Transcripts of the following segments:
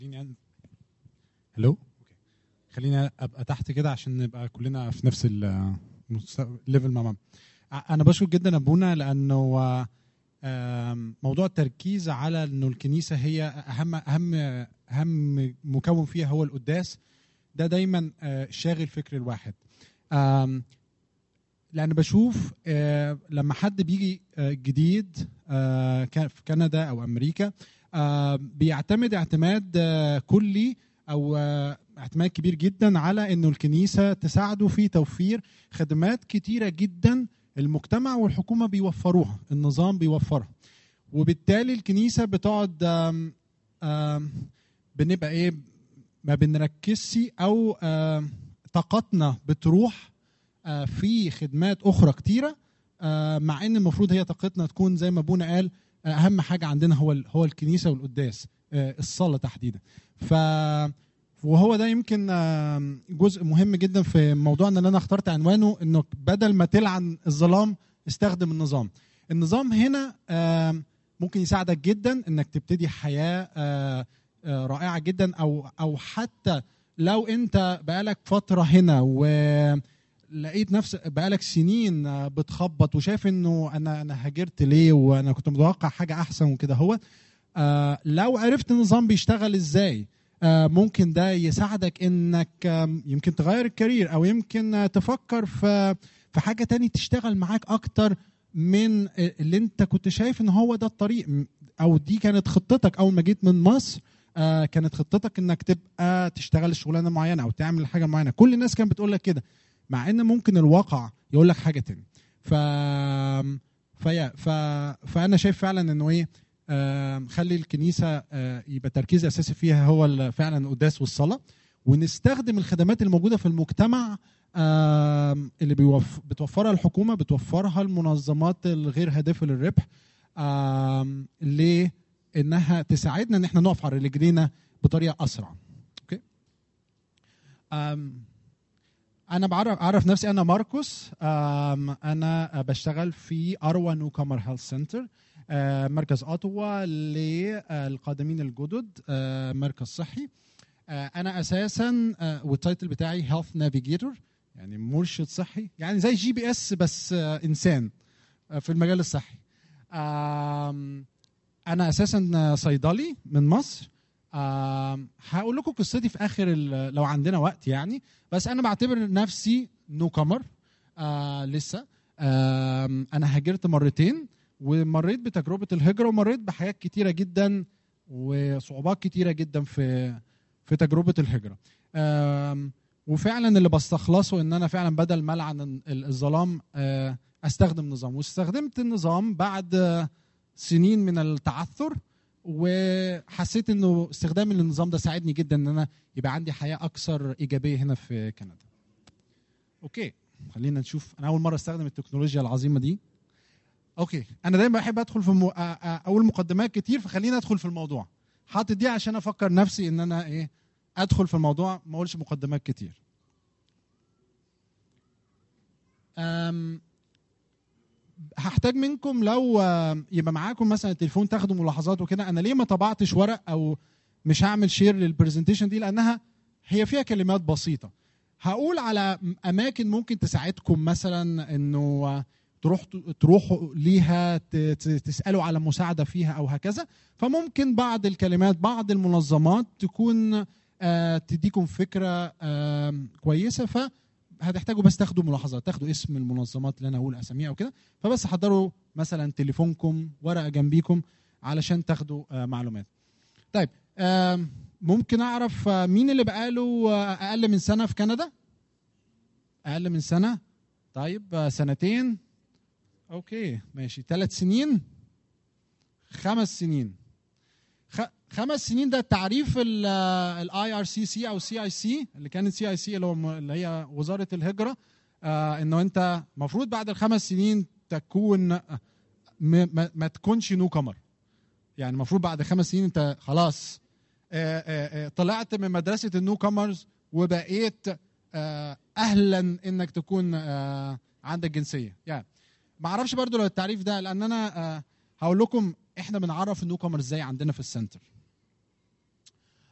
خليني هلو اوكي خليني ابقى تحت كده عشان نبقى كلنا في نفس الليفل مع بعض انا بشكر جدا ابونا لانه آم، موضوع التركيز على انه الكنيسه هي اهم اهم اهم مكون فيها هو القداس ده دايما آه، شاغل فكر الواحد آم، لان بشوف آه، لما حد بيجي آه، جديد آه، كان في كندا او امريكا آه، بيعتمد اعتماد آه، كلي او آه، اعتماد كبير جدا على انه الكنيسه تساعده في توفير خدمات كتيره جدا المجتمع والحكومه بيوفروها النظام بيوفرها وبالتالي الكنيسه بتقعد آم، آم، بنبقى ايه ما بنركزش او آم، طاقتنا بتروح آه، في خدمات اخرى كتيره آه، مع ان المفروض هي طاقتنا تكون زي ما ابونا قال آه، اهم حاجه عندنا هو ال- هو الكنيسه والقداس آه، الصلاه تحديدا ف وهو ده يمكن آم، جزء مهم جدا في موضوعنا اللي انا اخترت عنوانه انه بدل ما تلعن الظلام استخدم النظام النظام هنا آم، ممكن يساعدك جدا انك تبتدي حياه آه، آه، رائعه جدا او او حتى لو انت بقالك فتره هنا ولقيت نفسك بقالك سنين آه، بتخبط وشايف انه انا انا هاجرت ليه وانا كنت متوقع حاجه احسن وكده هو آه، لو عرفت النظام بيشتغل ازاي آه، ممكن ده يساعدك انك آم، يمكن تغير الكارير او يمكن آه، تفكر في في حاجه تاني تشتغل معاك اكتر من اللي انت كنت شايف ان هو ده الطريق م- او دي كانت خطتك اول ما جيت من مصر آه، كانت خطتك انك تبقى تشتغل شغلانه معينه او تعمل حاجه معينه كل الناس كانت بتقول لك كده مع ان ممكن الواقع يقول لك حاجه تاني ف فيا ف... فانا شايف فعلا انه ايه آم، خلي الكنيسه آه، يبقى تركيز اساسي فيها هو ال- فعلا القداس والصلاه ونستخدم الخدمات الموجوده في المجتمع آم، اللي بيوف... بتوفرها الحكومه بتوفرها المنظمات الغير هادفه للربح آم، لانها تساعدنا ان احنا نقف على رجلينا بطريقه اسرع اوكي آم، انا بعرف اعرف نفسي انا ماركوس آم، انا بشتغل في اروى نيو كامر هيلث سنتر آه، مركز اوتوا للقادمين الجدد آه، مركز صحي آه، انا اساسا آه، والتايتل بتاعي هيلث نافيجيتور يعني مرشد صحي يعني زي جي بي اس بس آه، انسان آه، في المجال الصحي آم، انا اساسا صيدلي من مصر آم، هقول لكم قصتي في اخر ال- لو عندنا وقت يعني بس انا بعتبر نفسي نو كامر آه لسه آم، انا هاجرت مرتين ومريت بتجربه الهجره ومريت بحاجات كتيره جدا وصعوبات كتيره جدا في في تجربه الهجره آم، وفعلا اللي بستخلصه ان انا فعلا بدل ما العن ال- الظلام آه، استخدم نظام واستخدمت النظام بعد آه، سنين من التعثر وحسيت انه استخدامي للنظام ده ساعدني جدا ان انا يبقى عندي حياه اكثر ايجابيه هنا في كندا. اوكي خلينا نشوف انا اول مره استخدم التكنولوجيا العظيمه دي. اوكي انا دايما بحب ادخل في مو... أ- أ- اقول مقدمات كتير فخلينا ادخل في الموضوع. حاطط دي عشان افكر نفسي ان انا ايه ادخل في الموضوع ما اقولش مقدمات كتير. أم هحتاج منكم لو آه، يبقى معاكم مثلا التليفون تاخدوا ملاحظات وكده انا ليه ما طبعتش ورق او مش هعمل شير للبرزنتيشن دي لانها هي فيها كلمات بسيطه هقول على اماكن ممكن تساعدكم مثلا انه آه، تروح تروحوا ليها ت- ت- تسالوا على مساعده فيها او هكذا فممكن بعض الكلمات بعض المنظمات تكون آه، تديكم فكره آم، كويسه ف هتحتاجوا بس تاخدوا ملاحظات تاخدوا اسم المنظمات اللي انا اقول اساميها او كده فبس حضروا مثلا تليفونكم ورقه جنبيكم علشان تاخدوا آه، معلومات طيب آم، ممكن اعرف آه، مين اللي بقاله آه، اقل من سنه في كندا اقل من سنه طيب آه، سنتين اوكي ماشي ثلاث سنين خمس سنين خ... خمس سنين ده تعريف الاي ار سي سي او سي اي سي اللي كانت سي اي سي اللي هو م- اللي هي وزاره الهجره آه انه انت المفروض بعد الخمس سنين تكون م... ما... ما تكونش نو كمر يعني المفروض بعد خمس سنين انت خلاص آه آه آه طلعت من مدرسه النو كمرز وبقيت آه اهلا انك تكون آه عندك جنسيه يعني ما اعرفش برضو لو التعريف ده لان انا آه هقول لكم احنا بنعرف النو كومر ازاي عندنا في السنتر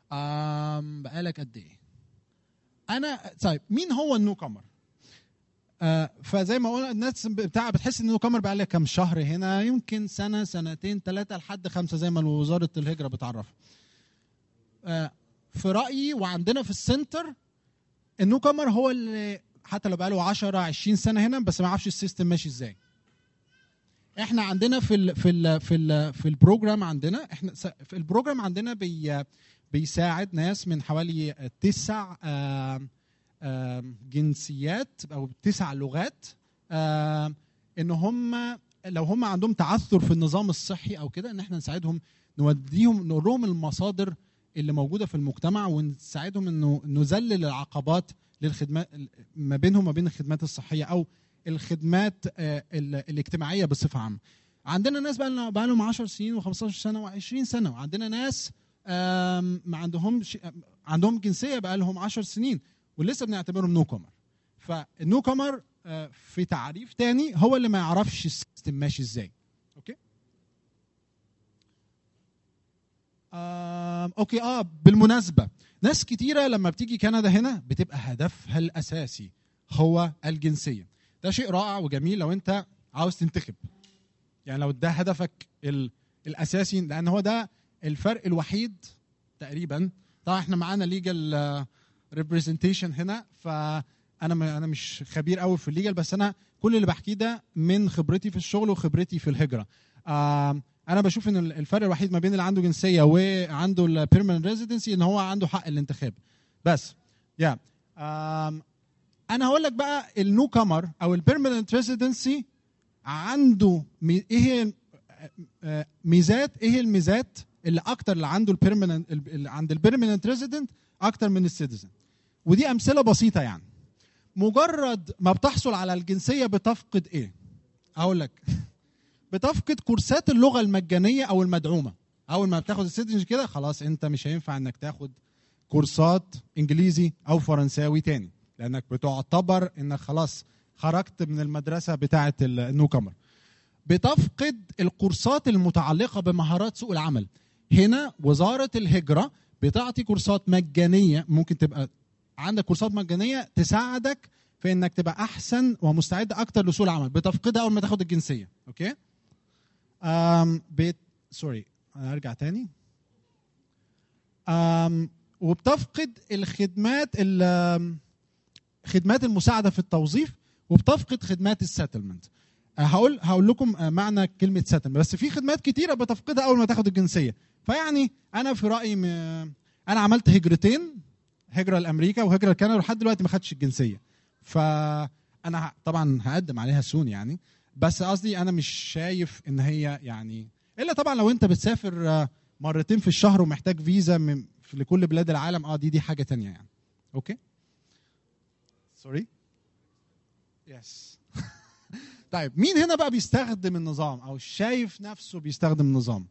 آم بقالك قد ايه انا طيب مين هو النيو كامر آه فزي ما قلنا الناس بتاع بتحس ان النيو كامر بقى لها كام شهر هنا يمكن سنه سنتين ثلاثه لحد خمسه زي ما وزاره الهجره بتعرف آه في رايي وعندنا في السنتر النيو كامر هو اللي حتى لو بقى له 10 20 سنه هنا بس ما يعرفش السيستم ماشي ازاي احنا عندنا في ال في ال في ال في البروجرام عندنا احنا س- في البروجرام عندنا بي بيساعد ناس من حوالي تسع آم، آم، جنسيات او تسع لغات آم، ان هم لو هم عندهم تعثر في النظام الصحي او كده ان احنا نساعدهم نوديهم نقول لهم المصادر اللي موجوده في المجتمع ونساعدهم انه نذلل العقبات للخدمات ما بينهم وما بين الخدمات الصحيه او الخدمات آه، ال- الاجتماعيه بصفه عامه. عندنا ناس بقى لنا بقى لهم 10 سنين و15 سنه و20 سنه وعندنا ناس آم، ما عندهمش عندهم جنسيه بقى لهم 10 سنين ولسه بنعتبرهم نو كومر. فالنو كومر آه، في تعريف تاني هو اللي ما يعرفش السيستم ماشي ازاي. اوكي؟ آم، اوكي اه بالمناسبه ناس كتيره لما بتيجي كندا هنا بتبقى هدفها الاساسي هو الجنسيه ده شيء رائع وجميل لو انت عاوز تنتخب يعني لو ده هدفك ال- الاساسي لان هو ده الفرق الوحيد تقريبا طبعا احنا معانا ليجل ريبريزنتيشن هنا فانا م- انا مش خبير قوي في الليجل بس انا كل اللي بحكيه ده من خبرتي في الشغل وخبرتي في الهجره آم، انا بشوف ان ال- الفرق الوحيد ما بين اللي عنده جنسيه وعنده البيرمننت ريزيدنسي ان هو عنده حق الانتخاب بس يا آم، انا هقول لك بقى النو كامر او البيرمننت ريزيدنسي عنده مي- ايه هي آه، ميزات ايه هي الميزات اللي اكتر اللي عنده البيرمننت اللي عند البيرمننت ريزيدنت اكتر من السيتيزن ودي امثله بسيطه يعني مجرد ما بتحصل على الجنسيه بتفقد ايه اقول لك بتفقد كورسات اللغه المجانيه او المدعومه اول ما بتاخد السيتيزن كده خلاص انت مش هينفع انك تاخد كورسات انجليزي او فرنساوي تاني لانك بتعتبر انك خلاص خرجت من المدرسه بتاعه النو كامر بتفقد الكورسات المتعلقه بمهارات سوق العمل هنا وزاره الهجره بتعطي كورسات مجانيه ممكن تبقى عندك كورسات مجانيه تساعدك في انك تبقى احسن ومستعد اكتر لسوق العمل بتفقدها اول ما تاخد الجنسيه اوكي أم بيت سوري انا ارجع تاني أم وبتفقد الخدمات ال- خدمات المساعده في التوظيف وبتفقد خدمات السيتلمنت هقول هقول لكم آه، معنى كلمه سيتلمنت بس في خدمات كتيره بتفقدها اول ما تاخد الجنسيه فيعني انا في رايي م... انا عملت هجرتين هجره لامريكا وهجره لكندا ولحد دلوقتي ما خدتش الجنسيه فانا ه- طبعا هقدم عليها سون يعني بس قصدي انا مش شايف ان هي يعني الا طبعا لو انت بتسافر آه، مرتين في الشهر ومحتاج فيزا من في- لكل بلاد العالم اه دي دي حاجه تانية يعني اوكي سوري يس طيب مين هنا بقى بيستخدم النظام او شايف نفسه بيستخدم النظام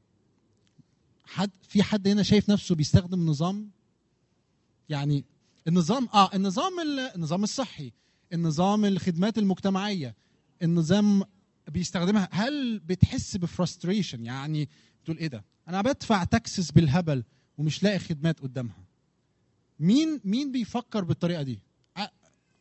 حد في حد هنا شايف نفسه بيستخدم نظام يعني النظام اه النظام ال- النظام الصحي النظام الخدمات المجتمعيه النظام بيستخدمها هل بتحس بفرستريشن يعني تقول ايه ده انا بدفع تاكسس بالهبل ومش لاقي خدمات قدامها مين مين بيفكر بالطريقه دي ع-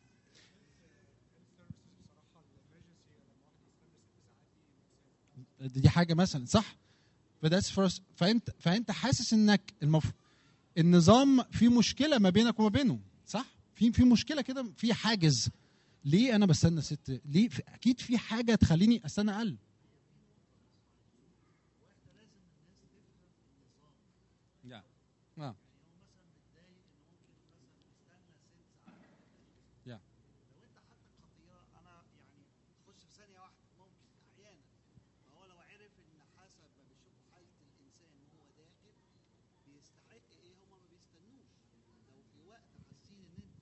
دي حاجه مثلا صح فداس فرص فانت فانت حاسس انك المف... النظام فيه مشكله ما بينك وما بينه صح في في مشكله كده في حاجز ليه انا بستنى ست ليه في... اكيد في حاجه تخليني استنى اقل يا اه يا لو انت حالتك خطيره انا يعني تخش في ثانيه واحده ممكن احيانا فهو لو عرف ان حسب ما بيشوفوا حاله الانسان وهو داخل بيستحق ايه هم ما بيستنوش لو في وقت حاسين ان انت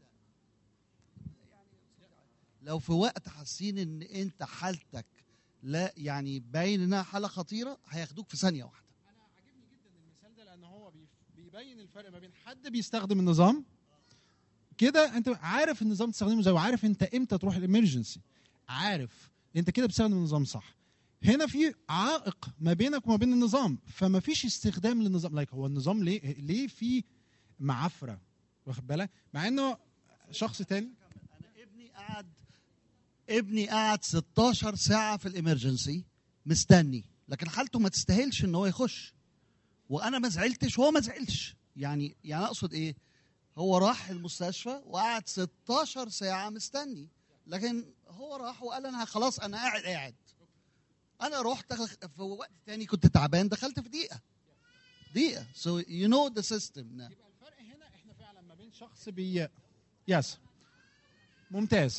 يعني لو في وقت حاسين ان انت حالتك لا يعني باين انها حاله خطيره هياخدوك في ثانيه واحده انا عاجبني جدا المثال ده لان هو بيف- بيبين الفرق ما بين حد بيستخدم النظام كده انت عارف النظام تستخدمه ازاي وعارف انت امتى تروح الامرجنسي عارف انت كده بتستخدم النظام صح هنا في عائق ما بينك وما بين النظام فما فيش استخدام للنظام لايك هو النظام ليه ليه في معفره واخد بالك مع انه شخص تاني انا ابني قعد ابني قعد 16 ساعه في الامرجنسي مستني لكن حالته ما تستاهلش ان هو يخش وانا ما زعلتش وهو ما زعلش يعني يعني اقصد ايه هو راح المستشفى وقعد 16 ساعه مستني لكن هو راح وقال انا خلاص انا قاعد قاعد انا رحت في وقت تاني كنت تعبان دخلت في دقيقه دقيقه so you know the system now. يبقى الفرق هنا احنا فعلا ما بين شخص بي يس ممتاز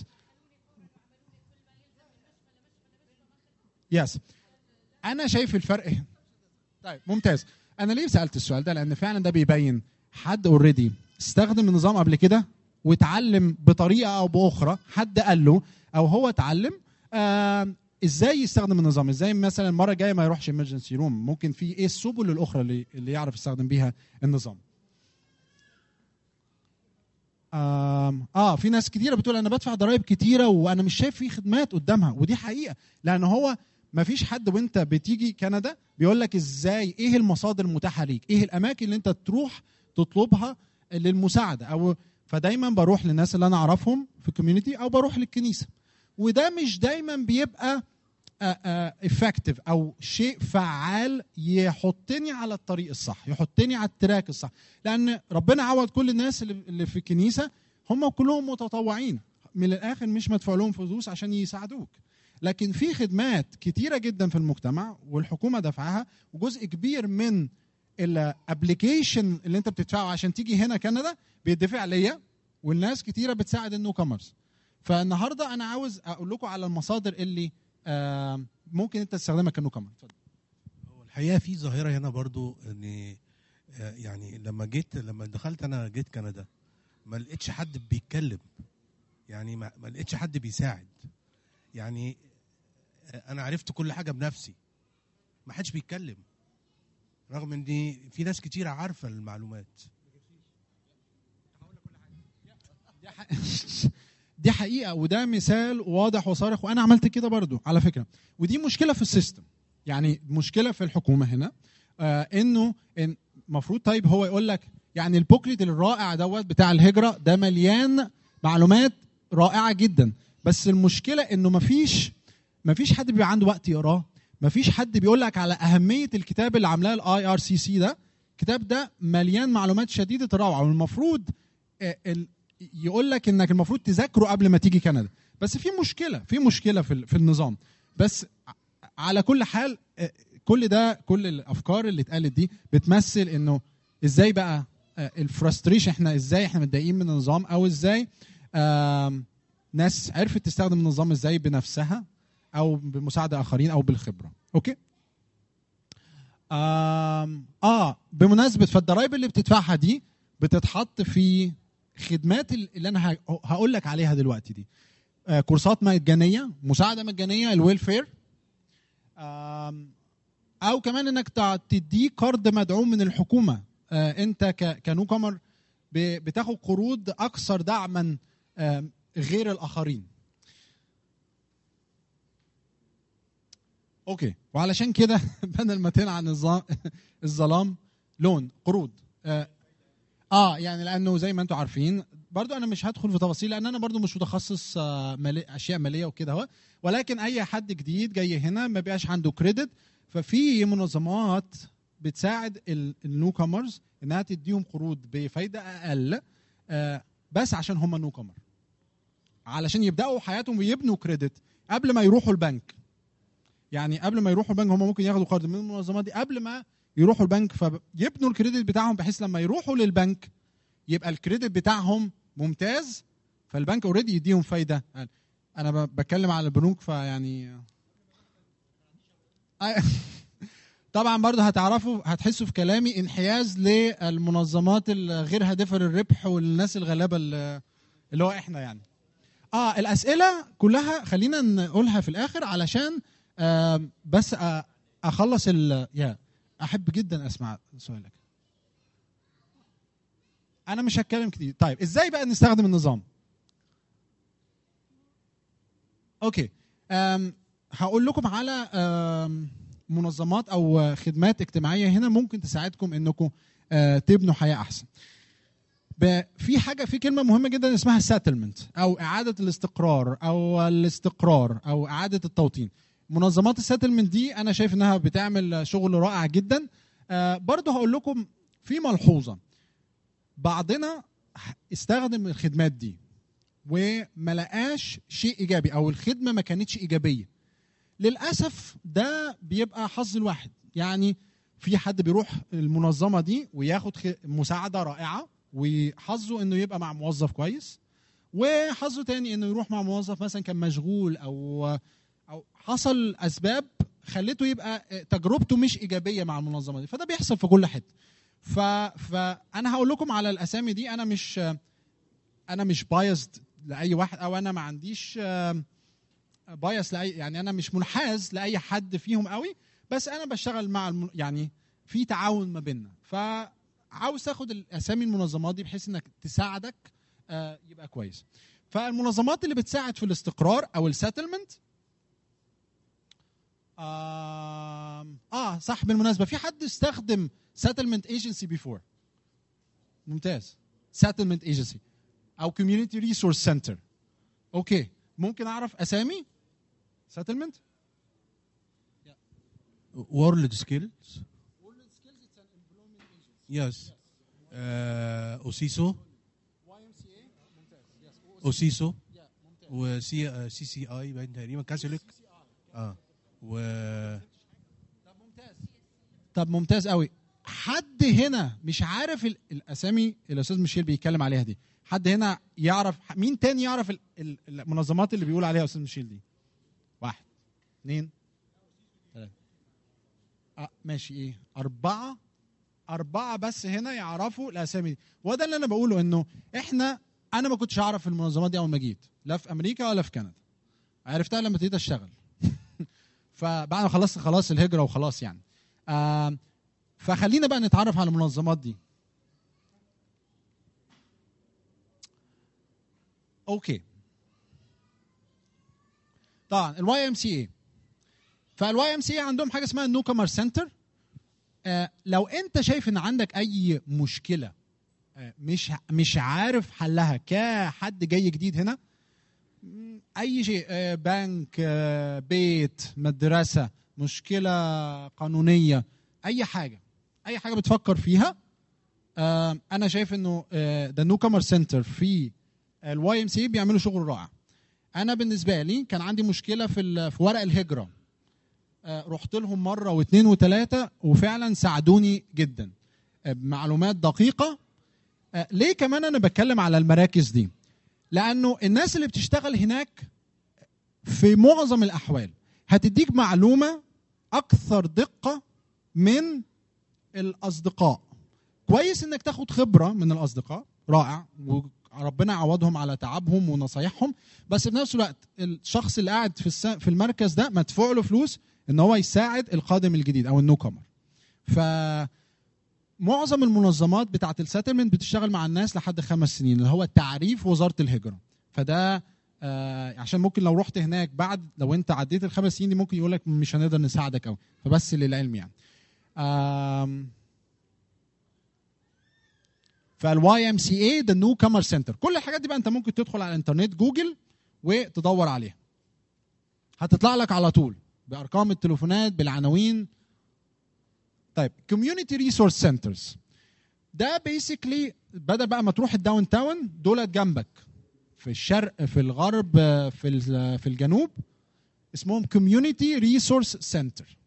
يس انا شايف الفرق هنا طيب ممتاز انا ليه سالت السؤال ده لان فعلا ده بيبين حد اوريدي استخدم النظام قبل كده واتعلم بطريقه او باخرى حد قال له او هو اتعلم آه ازاي يستخدم النظام ازاي مثلا المره الجايه ما يروحش emergency روم ممكن في ايه السبل الاخرى اللي, اللي يعرف يستخدم بيها النظام آم، اه في ناس كتيره بتقول انا بدفع ضرائب كتيره وانا مش شايف في خدمات قدامها ودي حقيقه لان هو ما فيش حد وانت بتيجي كندا بيقول لك ازاي ايه المصادر المتاحه ليك ايه الاماكن اللي انت تروح تطلبها للمساعده او فدايما بروح للناس اللي انا اعرفهم في الكوميونتي او بروح للكنيسه وده مش دايما بيبقى افكتيف او شيء فعال يحطني على الطريق الصح يحطني على التراك الصح لان ربنا عوض كل الناس اللي اللي في الكنيسه هم كلهم متطوعين من الاخر مش مدفوع لهم فلوس عشان يساعدوك لكن في خدمات كتيره جدا في المجتمع والحكومه دفعها وجزء كبير من الابلكيشن اللي انت بتدفعه عشان تيجي هنا كندا بيدفع ليا والناس كتيره بتساعد النيو كومرز فالنهارده انا عاوز اقول لكم على المصادر اللي آه، ممكن انت تستخدمها كنيو كومر اتفضل هو الحقيقه في ظاهره هنا برضو ان آه، يعني لما جيت لما دخلت انا جيت كندا ما لقيتش حد بيتكلم يعني ما ما لقيتش حد بيساعد يعني آه، انا عرفت كل حاجه بنفسي ما حدش بيتكلم رغم ان دي في ناس كتير عارفه المعلومات دي ح- دي حقيقه وده مثال واضح وصارخ وانا عملت كده برضو على فكره ودي مشكله في السيستم يعني مشكله في الحكومه هنا آه انه إن المفروض طيب هو يقول لك يعني البوكليت الرائع دوت بتاع الهجره ده مليان معلومات رائعه جدا بس المشكله انه مفيش مفيش حد بيبقى عنده وقت يقراه مفيش حد بيقول لك على اهميه الكتاب اللي عاملاه الاي ار سي سي ده الكتاب ده مليان معلومات شديده الروعه والمفروض آه، ال- يقول لك انك المفروض تذاكره قبل ما تيجي كندا بس في مشكله في مشكله في ال- في النظام بس ع- على كل حال آه، كل ده كل الافكار اللي اتقالت دي بتمثل انه ازاي بقى الفرستريشن احنا ازاي احنا متضايقين من النظام او ازاي آم، ناس عرفت تستخدم النظام ازاي بنفسها او بمساعده اخرين او بالخبره اوكي آم اه بمناسبه فالضرايب اللي بتدفعها دي بتتحط في خدمات اللي انا ه- هقول لك عليها دلوقتي دي آه كورسات مجانيه مساعده مجانيه الويلفير آم، او كمان انك تع- تديه قرض مدعوم من الحكومه آه انت ك- كنو كومر ب- بتاخد قروض اكثر دعما آم، غير الاخرين اوكي وعلشان كده بدل ما تنعى الظا- الظلام لون قروض آه, اه يعني لانه زي ما انتم عارفين برضو انا مش هدخل في تفاصيل لان انا برضو مش متخصص آه مالي اشياء ماليه وكده اهو ولكن اي حد جديد جاي هنا ما بيبقاش عنده كريدت ففي منظمات بتساعد النيو كومرز انها تديهم قروض بفايده اقل آه بس عشان هم نيو كومر علشان يبداوا حياتهم ويبنوا كريدت قبل ما يروحوا البنك يعني قبل ما يروحوا البنك هم ممكن ياخدوا قرض من المنظمات دي قبل ما يروحوا البنك فيبنوا الكريدت بتاعهم بحيث لما يروحوا للبنك يبقى الكريدت بتاعهم ممتاز فالبنك اوريدي يديهم فايده انا ب- بتكلم على البنوك فيعني آه. طبعا برضه هتعرفوا هتحسوا في كلامي انحياز للمنظمات الغير هادفه للربح والناس الغلابه اللي اللي هو احنا يعني اه الاسئله كلها خلينا نقولها في الاخر علشان آه بس آه اخلص ال يا احب جدا اسمع سؤالك انا مش هتكلم كتير طيب ازاي بقى نستخدم النظام اوكي أم هقول لكم على أم منظمات او خدمات اجتماعيه هنا ممكن تساعدكم انكم آه، تبنوا حياه احسن ب- في حاجه في كلمه مهمه جدا اسمها سيتلمنت او اعاده الاستقرار او الاستقرار او اعاده التوطين منظمات السيتلمنت دي انا شايف انها بتعمل شغل رائع جدا آه برضه هقول لكم في ملحوظه بعضنا استخدم الخدمات دي وما لقاش شيء ايجابي او الخدمه ما كانتش ايجابيه للاسف ده بيبقى حظ الواحد يعني في حد بيروح المنظمه دي وياخد خ- مساعده رائعه وحظه انه يبقى مع موظف كويس وحظه تاني انه يروح مع موظف مثلا كان مشغول او او حصل اسباب خلته يبقى تجربته مش ايجابيه مع المنظمه دي فده بيحصل في كل حته ف فانا هقول لكم على الاسامي دي انا مش انا مش بايزد لاي واحد او انا ما عنديش بايس لاي يعني انا مش منحاز لاي حد فيهم قوي بس انا بشتغل مع الم... يعني في تعاون ما بيننا فعاوز تاخد الاسامي المنظمات دي بحيث انك تساعدك آه، يبقى كويس فالمنظمات اللي بتساعد في الاستقرار او السيتلمنت آه, اه صح بالمناسبه في حد استخدم سيتلمنت ايجنسي بيفور ممتاز سيتلمنت ايجنسي او كوميونتي ريسورس سنتر اوكي ممكن اعرف اسامي سيتلمنت وورلد سكيلز يس اوسيسو اوسيسو وسي سي سي اي باين تقريبا كاثوليك اه و طب ممتاز طب ممتاز قوي حد هنا مش عارف ال- الاسامي اللي الاستاذ ميشيل بيتكلم عليها دي حد هنا يعرف مين تاني يعرف ال- ال- المنظمات اللي بيقول عليها استاذ ميشيل دي واحد اثنين ثلاثة آه ماشي ايه أربعة أربعة بس هنا يعرفوا الأسامي دي وده اللي أنا بقوله إنه إحنا أنا ما كنتش أعرف المنظمات دي أول ما جيت لا في أمريكا ولا في كندا عرفتها لما ابتديت أشتغل فبعد ما خلصت خلاص الهجرة وخلاص يعني آم، فخلينا بقى نتعرف على المنظمات دي اوكي طبعا الواي ام سي اي فالواي ام سي اي عندهم حاجه اسمها النو كومر سنتر لو انت شايف ان عندك اي مشكله آه، مش مش عارف حلها كحد جاي جديد هنا م، اي شيء آه، بنك آه، بيت مدرسه مشكله قانونيه اي حاجه اي حاجه بتفكر فيها آه، انا شايف انه ده نو كومر سنتر في الواي ام سي بيعملوا شغل رائع انا بالنسبه لي كان عندي مشكله في ال- في ورق الهجره آه، رحت لهم مره واثنين وثلاثه وفعلا ساعدوني جدا آه، بمعلومات دقيقه آه، ليه كمان انا بتكلم على المراكز دي لانه الناس اللي بتشتغل هناك في معظم الاحوال هتديك معلومه اكثر دقه من الاصدقاء كويس انك تاخد خبره من الاصدقاء رائع وربنا يعوضهم على تعبهم ونصايحهم بس في نفس الوقت الشخص اللي قاعد في الس... في المركز ده مدفوع له فلوس ان هو يساعد القادم الجديد او النو كومر ف معظم المنظمات بتاعه السيتلمنت بتشتغل مع الناس لحد خمس سنين اللي هو تعريف وزاره الهجره فده آه عشان ممكن لو رحت هناك بعد لو انت عديت الخمس سنين دي ممكن يقول لك مش هنقدر نساعدك قوي فبس للعلم يعني آم فالواي ام سي اي ده نيو كامر سنتر كل الحاجات دي بقى انت ممكن تدخل على الانترنت جوجل وتدور عليها هتطلع لك على طول بارقام التليفونات بالعناوين طيب كوميونتي ريسورس سنترز ده بيسكلي بدل بقى ما تروح الداون تاون دولت جنبك في الشرق في الغرب في ال- في الجنوب اسمهم كوميونتي ريسورس سنتر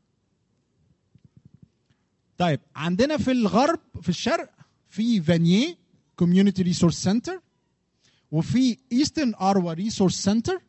طيب عندنا في الغرب في الشرق في فانيي كوميونتي ريسورس سنتر وفي ايسترن اروا ريسورس سنتر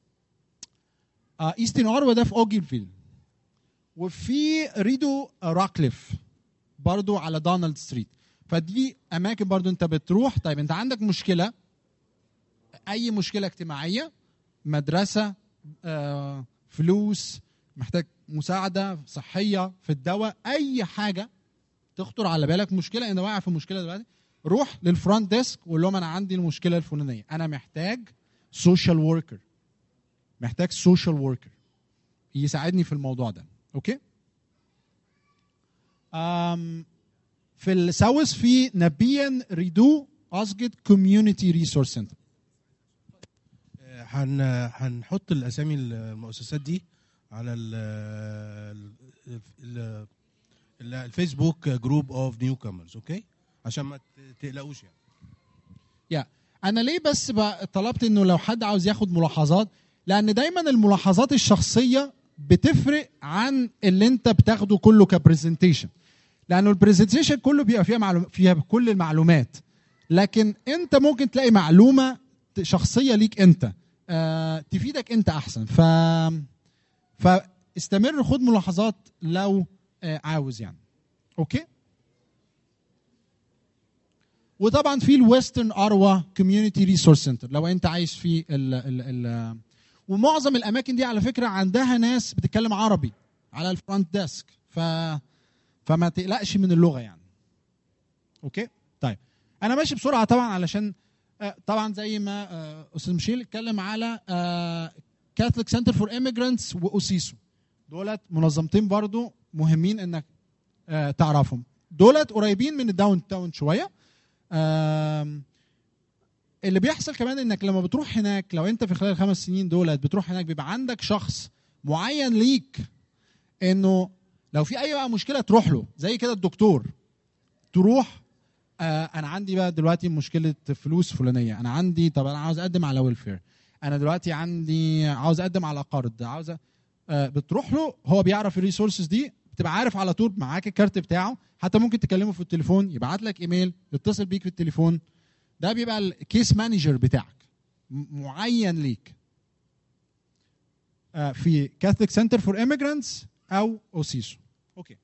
ايسترن اروا ده في اوجيلفيل وفي ريدو راكليف برضو على دونالد ستريت فدي اماكن برضو انت بتروح طيب انت عندك مشكله اي مشكله اجتماعيه مدرسه آه، فلوس محتاج مساعده صحيه في الدواء اي حاجه تخطر على بالك مشكله انا واقع في مشكله دلوقتي روح للفرونت ديسك وقول لهم انا عندي المشكله الفلانيه انا محتاج سوشيال وركر محتاج سوشيال وركر يساعدني في الموضوع ده اوكي أم في الساوث في نبيان ريدو اسجد كوميونتي ريسورس سنتر آه، هن هنحط الاسامي المؤسسات دي على ال ال- ال- ال- الفيسبوك جروب اوف نيو كامرز اوكي عشان ما ت- تقلقوش يعني يا انا ليه بس بقى طلبت انه لو حد عاوز ياخد ملاحظات لان دايما الملاحظات الشخصيه بتفرق عن اللي انت بتاخده كله كبرزنتيشن لانه البرزنتيشن كله بيبقى فيها معلوم فيها كل المعلومات لكن انت ممكن تلاقي معلومه ت- شخصيه ليك انت آه تفيدك انت احسن ف فاستمر خد ملاحظات لو آه عاوز يعني اوكي وطبعا في الويسترن اروا كوميونتي ريسورس سنتر لو انت عايش في ال ال ال ومعظم الاماكن دي على فكره عندها ناس بتتكلم عربي على الفرونت ديسك ف فما تقلقش من اللغه يعني اوكي طيب انا ماشي بسرعه طبعا علشان آه، طبعا زي ما آه، استاذ ميشيل اتكلم على كاثوليك سنتر فور ايميجرانتس واوسيسو دولت منظمتين برضو مهمين انك آه، تعرفهم دولت قريبين من الداون تاون شويه آم، اللي بيحصل كمان انك لما بتروح هناك لو انت في خلال الخمس سنين دولت بتروح هناك بيبقى عندك شخص معين ليك انه لو في اي بقى مشكله تروح له زي كده الدكتور تروح آه انا عندي بقى دلوقتي مشكله فلوس فلانيه انا عندي طب انا عاوز اقدم على ويلفير انا دلوقتي عندي عاوز اقدم على قرض عاوز أ- آه بتروح له هو بيعرف الريسورسز دي بتبقى عارف على طول معاك الكارت بتاعه حتى ممكن تكلمه في التليفون يبعت لك ايميل يتصل بيك في التليفون ده بيبقى الكيس مانجر بتاعك م- معين ليك آه، في كاثوليك سنتر فور ايميجرانتس او اوسيسو اوكي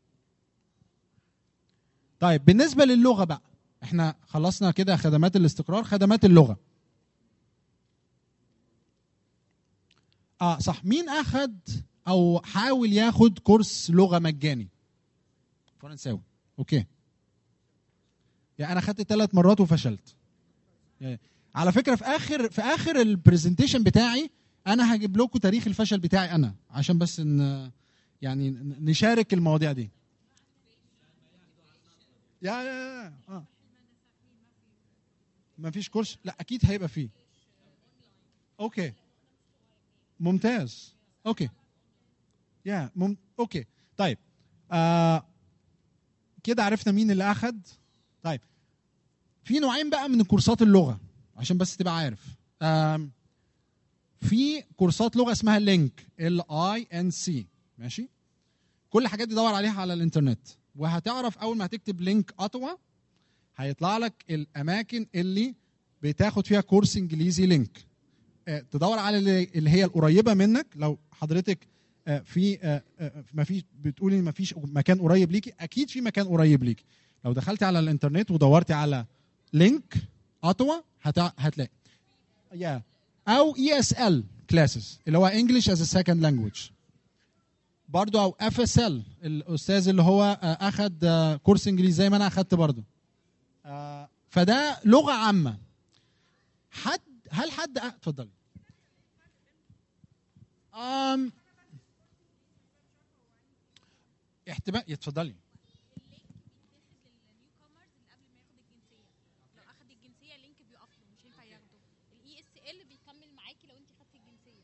طيب بالنسبه للغه بقى احنا خلصنا كده خدمات الاستقرار خدمات اللغه اه صح مين اخد او حاول ياخد كورس لغه مجاني فرنساوي اوكي يعني انا خدت ثلاث مرات وفشلت يعني على فكره في اخر في اخر البرزنتيشن بتاعي انا هجيب لكم تاريخ الفشل بتاعي انا عشان بس ان يعني نشارك المواضيع دي يا يا يا اه ما فيش كورس لا اكيد هيبقى فيه اوكي ممتاز اوكي يا مم... اوكي طيب آه كده عرفنا مين اللي اخد طيب في نوعين بقى من كورسات اللغه عشان بس تبقى عارف آم، في كورسات لغه اسمها لينك ال اي ان سي ماشي كل الحاجات دي دور عليها على الانترنت وهتعرف اول ما هتكتب لينك اتوا هيطلع لك الاماكن اللي بتاخد فيها كورس انجليزي لينك آه، تدور على اللي اللي هي القريبه منك لو حضرتك آه، في آه، آه، ما فيش بتقولي ما فيش مكان قريب ليكي اكيد في مكان قريب ليكي لو دخلتي على الانترنت ودورتي على لينك اتوا هت- هتلاقي يا او اي اس ال كلاسز اللي هو انجلش از سكند لانجويج برضو او اف اس ال الاستاذ اللي هو آه، اخد آه، كورس انجليزي زي ما انا اخدت برضو آه، فده لغه عامه حد هل حد أ- اتفضلي أم احتمال اتفضلي لو اخد الجنسيه لينك بيقف له مش هينفع ياخده الاي اس ال بيكمل معاكي لو انت خدتي الجنسيه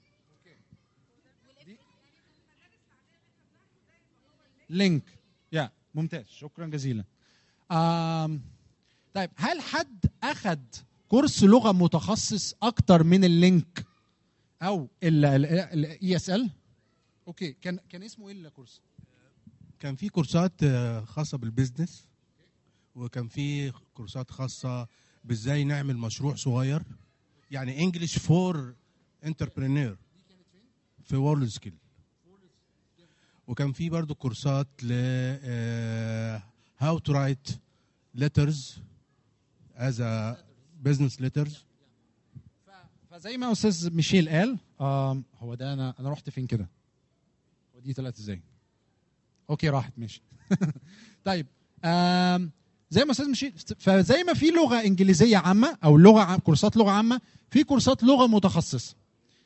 لينك يا ممتاز شكرا جزيلا آم. طيب هل حد اخذ كورس لغه متخصص اكتر من اللينك او الاي اس ال اوكي كان كان اسمه ايه الكورس كان في كورسات آه، خاصه بالبيزنس وكان في كورسات خاصه بازاي نعمل مشروع صغير يعني انجلش فور انتربرينور في وورلد سكيل وكان في برضو كورسات ل هاو تو رايت ليترز از ا بزنس ليترز فزي ما استاذ ميشيل قال آم، هو ده انا انا رحت فين كده ودي طلعت ازاي اوكي راحت ماشي طيب آم، زي ما استاذ ميشيل فزي ما في لغه انجليزيه عامه او لغه عام كورسات لغه عامه في كورسات لغه متخصصه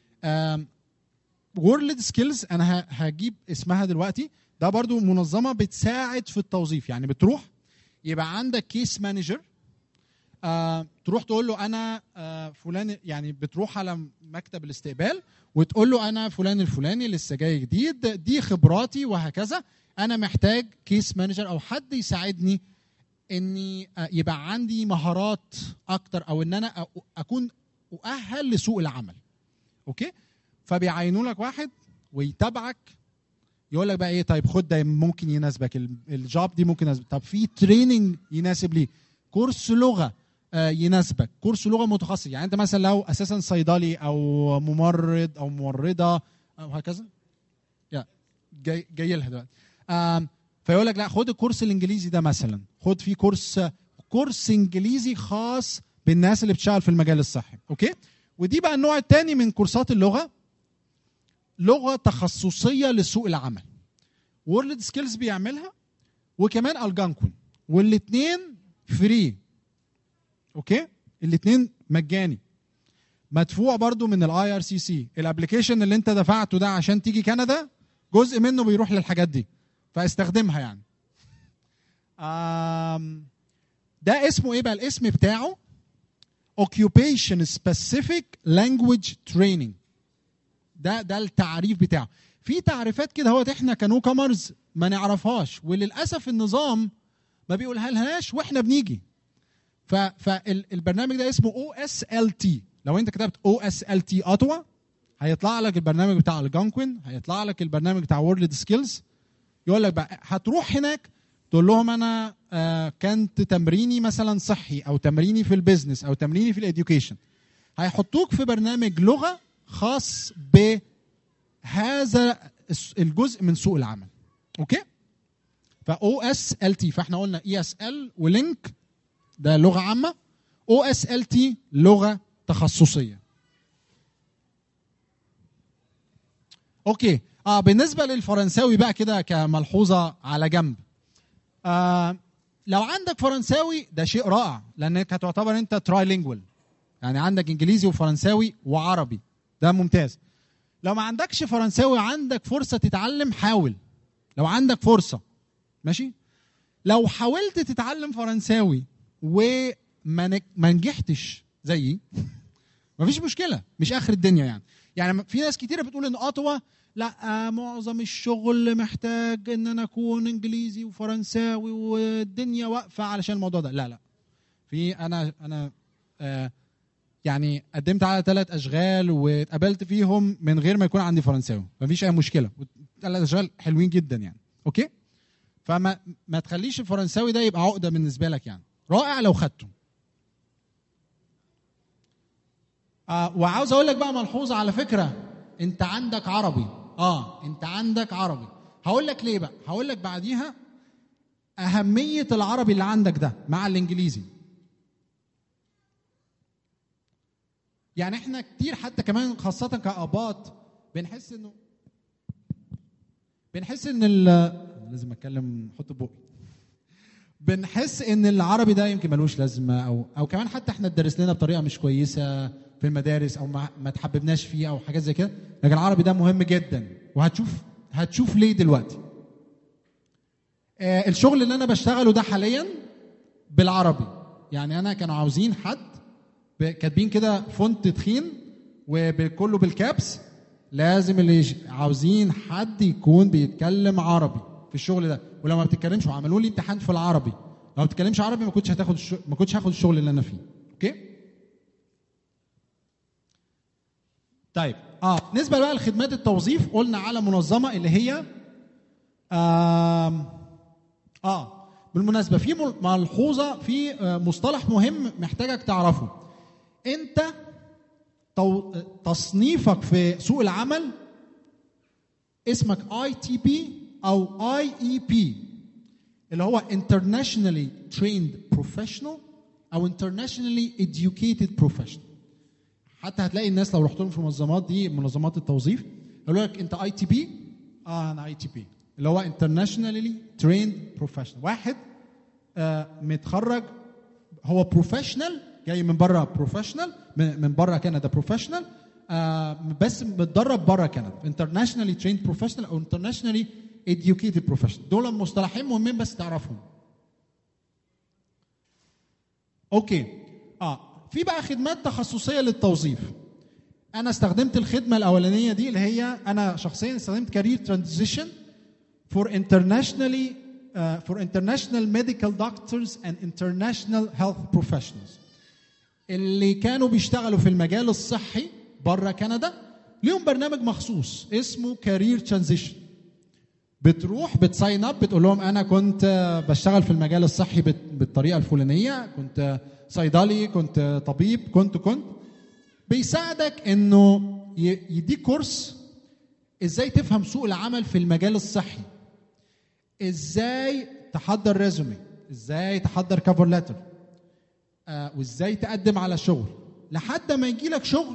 وورلد سكيلز انا ه- هجيب اسمها دلوقتي ده برضو منظمه بتساعد في التوظيف يعني بتروح يبقى عندك كيس مانجر آه تروح تقول له انا آه فلان يعني بتروح على مكتب الاستقبال وتقول له انا فلان الفلاني لسه جاي جديد دي خبراتي وهكذا انا محتاج كيس مانجر او حد يساعدني اني آه، يبقى عندي مهارات اكتر او ان انا أ- اكون اؤهل لسوق العمل اوكي فبيعينوا لك واحد ويتابعك يقول لك بقى ايه طيب خد ده ممكن يناسبك ال- الجوب دي ممكن يناسبك طب في تريننج يناسب ليه كورس لغه آه، يناسبك كورس لغه متخصص يعني انت مثلا لو اساسا صيدلي او ممرض او ممرضه او هكذا يا جاي جاي لها دلوقتي آم، فيقول لك لا خد الكورس الانجليزي ده مثلا خد فيه كورس كورس انجليزي خاص بالناس اللي بتشتغل في المجال الصحي اوكي ودي بقى النوع الثاني من كورسات اللغه لغه تخصصيه لسوق العمل وورلد سكيلز بيعملها وكمان الجانكون والاثنين فري اوكي الاثنين مجاني مدفوع برضو من الاي ار سي سي الابلكيشن اللي انت دفعته ده عشان تيجي كندا جزء منه بيروح للحاجات دي فاستخدمها يعني آم، ده اسمه ايه بقى الاسم بتاعه occupation specific language training ده ده التعريف بتاعه في تعريفات كده هو احنا كنو كامرز ما نعرفهاش وللاسف النظام ما بيقولها لهاش واحنا بنيجي فالبرنامج ده اسمه او اس ال تي لو انت كتبت او اس ال تي اتوا هيطلع لك البرنامج بتاع الجانكوين هيطلع لك البرنامج بتاع وورلد سكيلز يقول لك بقى هتروح هناك تقول لهم انا آه كانت تمريني مثلا صحي او تمريني في البيزنس او تمريني في الاديوكيشن هيحطوك في برنامج لغه خاص بهذا الس- الجزء من سوق العمل اوكي فاو اس ال تي فاحنا قلنا اي اس ال ولينك ده لغه عامه او اس ال تي لغه تخصصيه اوكي اه بالنسبه للفرنساوي بقى كده كملحوظه على جنب آه لو عندك فرنساوي ده شيء رائع لانك هتعتبر انت ترايلينجوال يعني عندك انجليزي وفرنساوي وعربي ده ممتاز لو ما عندكش فرنساوي عندك فرصه تتعلم حاول لو عندك فرصه ماشي لو حاولت تتعلم فرنساوي وما نج- ما نجحتش زيي مفيش مشكله مش اخر الدنيا يعني يعني في ناس كتيره بتقول ان اوتوا لا آه، معظم الشغل محتاج ان انا اكون انجليزي وفرنساوي والدنيا واقفه علشان الموضوع ده لا لا في انا انا آه يعني قدمت على ثلاث اشغال واتقبلت فيهم من غير ما يكون عندي فرنساوي مفيش اي مشكله ثلاث اشغال حلوين جدا يعني اوكي فما ما تخليش الفرنساوي ده يبقى عقده بالنسبه لك يعني رائع لو خدته آه وعاوز اقول لك بقى ملحوظه على فكره انت عندك عربي اه انت عندك عربي هقول لك ليه بقى هقول لك بعديها اهميه العربي اللي عندك ده مع الانجليزي يعني احنا كتير حتى كمان خاصه كاباط بنحس انه بنحس ان ال لازم اتكلم احط بقي بنحس ان العربي ده يمكن ملوش لازمه او او كمان حتى احنا اتدرس لنا بطريقه مش كويسه في المدارس او ما, ما تحببناش فيه او حاجات زي كده لكن العربي ده مهم جدا وهتشوف هتشوف ليه دلوقتي آه الشغل اللي انا بشتغله ده حاليا بالعربي يعني انا كانوا عاوزين حد ب- كاتبين كده فونت تخين وكله بالكابس لازم اللي يش- عاوزين حد يكون بيتكلم عربي في الشغل ده ولو ما بتتكلمش وعملوا لي امتحان في العربي لو ما بتتكلمش عربي ما كنتش هتاخد الشغل ما كنتش هاخد الشغل اللي انا فيه اوكي طيب اه بالنسبه بقى لخدمات التوظيف قلنا على منظمه اللي هي آم اه بالمناسبه في مل- ملحوظه في آه، مصطلح مهم محتاجك تعرفه انت تو- تصنيفك في سوق العمل اسمك اي تي بي او اي اي بي اللي هو internationally trained professional او internationally educated professional حتى هتلاقي الناس لو رحت لهم في المنظمات دي منظمات التوظيف يقولوا لك انت اي تي بي اه انا اي تي بي اللي هو internationally trained professional واحد آه متخرج هو بروفيشنال جاي من بره بروفيشنال من من بره كندا بروفيشنال آه بس متدرب بره كندا انترناشونالي تريند بروفيشنال او انترناشونالي educated بروفيشنال دول مصطلحين مهمين بس تعرفهم اوكي اه في بقى خدمات تخصصيه للتوظيف انا استخدمت الخدمه الاولانيه دي اللي هي انا شخصيا استخدمت كارير ترانزيشن for internationally uh, for international medical doctors and international health professionals اللي كانوا بيشتغلوا في المجال الصحي بره كندا ليهم برنامج مخصوص اسمه كارير ترانزيشن بتروح بتساين اب بتقول لهم انا كنت آه، بشتغل في المجال الصحي بت- بالطريقه الفلانيه كنت آه، صيدلي كنت آه، طبيب كنت كنت بيساعدك انه ي- يديك كورس ازاي تفهم سوق العمل في المجال الصحي ازاي تحضر ريزومي ازاي تحضر كفر لتر آه وازاي تقدم على شغل لحد ما يجي لك شغل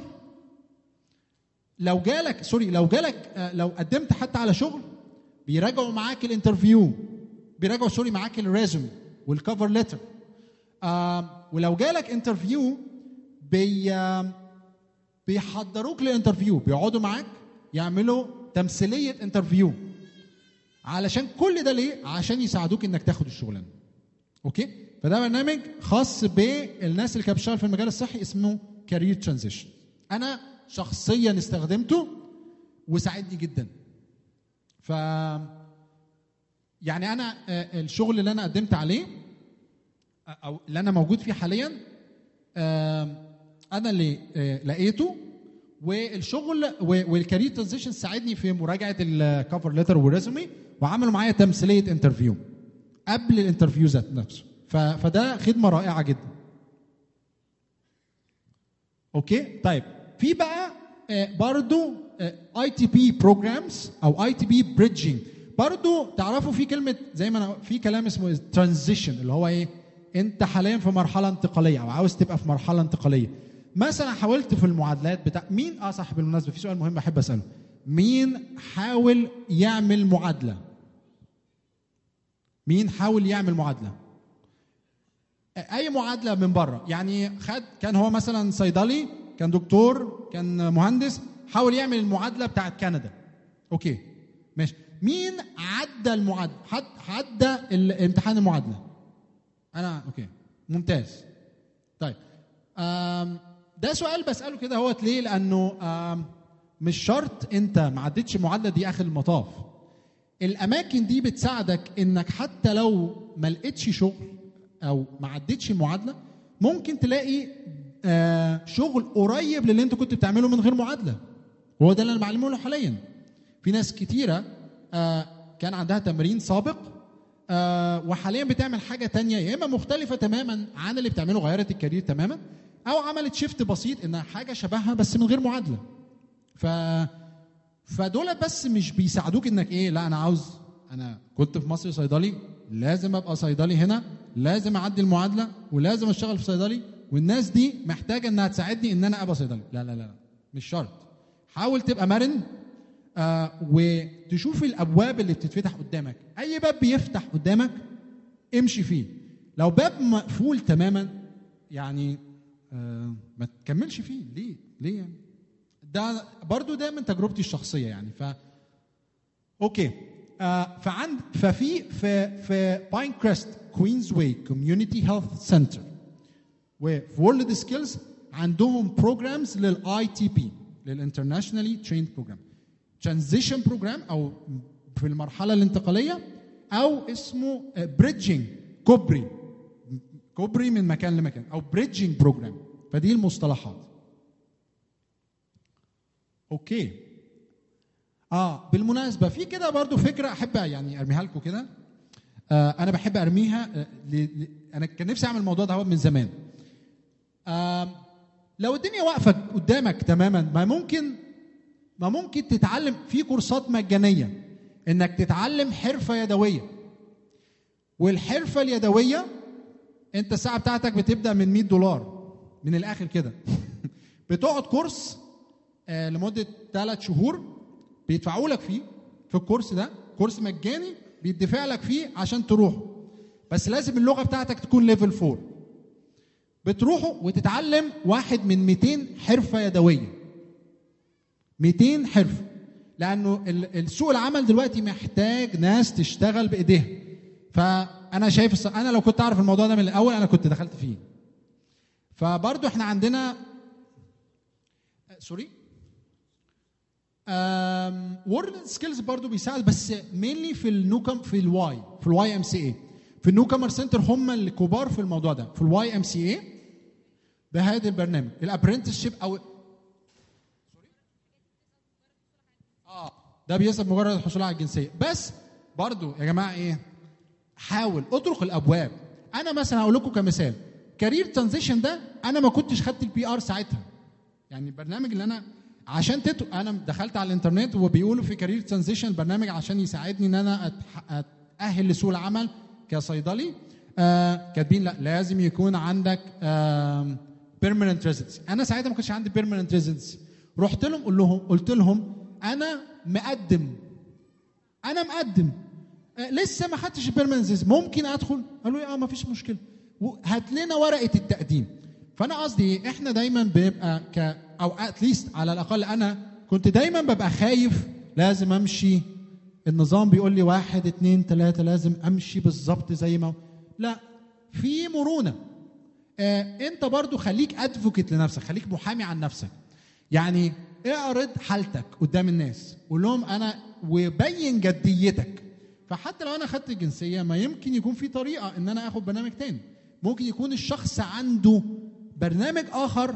لو جالك سوري لو جالك آه لو قدمت حتى على شغل بيراجعوا معاك الانترفيو بيراجعوا سوري معاك الريزومي والكفر لتر آه ولو جالك انترفيو بي آه بيحضروك للانترفيو بيقعدوا معاك يعملوا تمثيليه انترفيو علشان كل ده ليه عشان يساعدوك انك تاخد الشغلانه اوكي فده برنامج خاص بالناس اللي كانت بتشتغل في المجال الصحي اسمه كارير ترانزيشن انا شخصيا استخدمته وساعدني جدا ف يعني انا آه، الشغل اللي انا قدمت عليه آه، او اللي انا موجود فيه حاليا آم، انا اللي آه، لقيته والشغل و- والكارير ترانزيشن ساعدني في مراجعه الكفر ليتر والريزومي وعملوا معايا تمثيليه انترفيو قبل الانترفيو ذات نفسه ف- فده خدمه رائعه جدا اوكي طيب في بقى آه، برضو اي تي بي بروجرامز او اي تي بي بريدجنج برضو تعرفوا في كلمه زي ما انا في كلام اسمه ترانزيشن اللي هو ايه انت حاليا في مرحله انتقاليه او عاوز تبقى في مرحله انتقاليه مثلا حاولت في المعادلات بتاع مين اه صح بالمناسبه في سؤال مهم احب اساله مين حاول يعمل معادله مين حاول يعمل معادله اي معادله من بره يعني خد كان هو مثلا صيدلي كان دكتور كان مهندس حاول يعمل المعادله بتاعت كندا اوكي ماشي مين عدى المعادله حد عدى الامتحان المعادله انا اوكي ممتاز طيب آم ده سؤال بساله كده هوت ليه لانه آم مش شرط انت ما عدتش المعادله دي اخر المطاف الاماكن دي بتساعدك انك حتى لو ما لقيتش شغل او ما عدتش المعادله ممكن تلاقي آه شغل قريب للي انت كنت بتعمله من غير معادله وهو ده اللي انا بعلمه له حاليا في ناس كتيره آه كان عندها تمرين سابق آه وحاليا بتعمل حاجه تانية يا اما مختلفه تماما عن اللي بتعمله غيرت الكارير تماما او عملت شيفت بسيط انها حاجه شبهها بس من غير معادله ف فدول بس مش بيساعدوك انك ايه لا انا عاوز انا كنت في مصر صيدلي لازم ابقى صيدلي هنا لازم اعدي المعادله ولازم اشتغل في صيدلي والناس دي محتاجه انها تساعدني ان انا ابقى صيدلي لا لا لا لا مش شرط حاول تبقى مرن آه وتشوف الابواب اللي بتتفتح قدامك اي باب بيفتح قدامك امشي فيه لو باب مقفول تماما يعني آه ما تكملش فيه ليه ليه يعني ده برضو ده من تجربتي الشخصيه يعني ف اوكي آه فعند ففي في في باين كريست كوينز واي كوميونتي هيلث سنتر وفي وورلد سكيلز عندهم بروجرامز للاي تي بي للانترناشونالي تريند بروجرام ترانزيشن بروجرام او في المرحله الانتقاليه او اسمه بريدجنج كوبري كوبري من مكان لمكان او بريدجنج بروجرام فدي المصطلحات اوكي اه بالمناسبه في كده برضو فكره احب يعني ارميها لكم كده آه انا بحب ارميها آه ل... ل... انا كان نفسي اعمل الموضوع ده من زمان آه لو الدنيا واقفه قدامك تماما ما ممكن ما ممكن تتعلم في كورسات مجانيه انك تتعلم حرفه يدويه والحرفه اليدويه انت الساعه بتاعتك بتبدا من 100 دولار من الاخر كده بتقعد كورس آه لمده ثلاث شهور بيدفعوا لك فيه في الكورس ده كورس مجاني بيدفع لك فيه عشان تروح بس لازم اللغه بتاعتك تكون ليفل 4 بتروحوا وتتعلم واحد من 200 حرفه يدويه 200 حرفه لانه السوق العمل دلوقتي محتاج ناس تشتغل بايديها فانا شايف انا لو كنت اعرف الموضوع ده من الاول انا كنت دخلت فيه ف فبرضو احنا عندنا آه، سوري وورد سكيلز برضو بيساعد بس مينلي في النوكم في الواي في الواي ام سي اي في النوكمر سنتر هم الكبار في الموضوع ده في الواي ام سي اي بهذا البرنامج الابرنتس شيب او اه ده بيسبب مجرد الحصول على الجنسيه بس برضو يا جماعه ايه حاول اطرق الابواب انا مثلا هقول لكم كمثال كارير ترانزيشن ده انا ما كنتش خدت البي ار ساعتها يعني البرنامج اللي انا عشان تت... انا دخلت على الانترنت وبيقولوا في كارير ترانزيشن برنامج عشان يساعدني ان انا أتح... اتاهل لسوق العمل كصيدلي آه كاتبين لا لازم يكون عندك آه بيرمننت ريزيدنسي انا ساعتها ما كانش عندي بيرمننت ريزيدنسي رحت لهم قول لهم قلت لهم انا مقدم انا مقدم آه لسه ما خدتش البيرمننت ممكن ادخل قالوا لي اه ما فيش مشكله هات لنا ورقه التقديم فانا قصدي إيه؟ احنا دايما بنبقى ك او اتليست على الاقل انا كنت دايما ببقى خايف لازم امشي النظام بيقول لي واحد اتنين تلاته لازم امشي بالظبط زي ما لا في مرونه آه انت برضو خليك ادفوكيت لنفسك خليك محامي عن نفسك يعني اعرض حالتك قدام الناس قول لهم انا وبين جديتك فحتى لو انا خدت الجنسيه ما يمكن يكون في طريقه ان انا اخد برنامج تاني ممكن يكون الشخص عنده برنامج اخر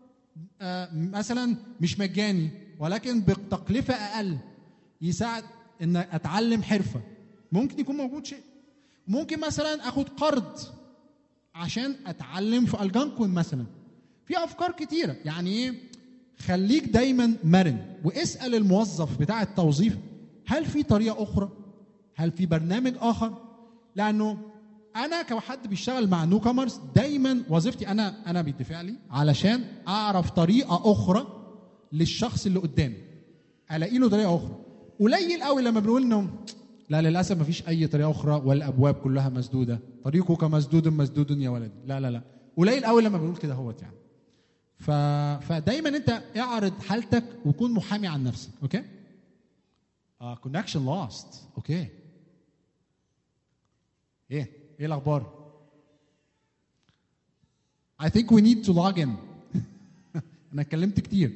آه مثلا مش مجاني ولكن بتكلفه اقل يساعد ان اتعلم حرفه ممكن يكون موجود شيء ممكن مثلا اخد قرض عشان اتعلم في الجانكون مثلا في افكار كتيره يعني ايه خليك دايما مرن واسال الموظف بتاع التوظيف هل في طريقه اخرى هل في برنامج اخر لانه انا كحد بيشتغل مع نيو كومرز دايما وظيفتي انا انا بيدفع لي علشان اعرف طريقه اخرى للشخص اللي قدامي الاقي له طريقه اخرى قليل قوي لما بنقول انه لا للاسف ما فيش اي طريقه اخرى والابواب كلها مسدوده طريقك مسدود مسدود يا ولدي لا لا لا قليل قوي لما بنقول كده هوت يعني ف... فدايما انت اعرض حالتك وكون محامي عن نفسك اوكي كونكشن لوست اوكي ايه ايه الاخبار I think we need to log in انا اتكلمت كتير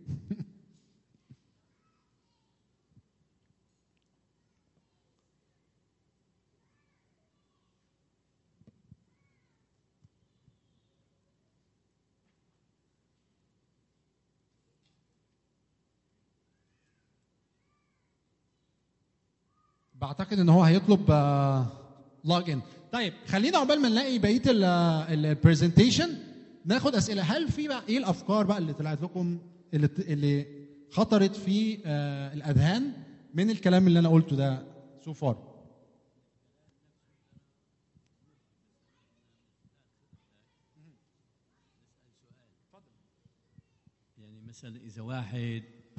بعتقد ان هو هيطلب لوج ان طيب خلينا عقبال ما نلاقي بقيه البرزنتيشن ناخد اسئله هل في بقى ايه الافكار بقى اللي طلعت لكم اللي اللي خطرت في آه الاذهان من الكلام اللي انا قلته ده سو فار يعني مثلا اذا واحد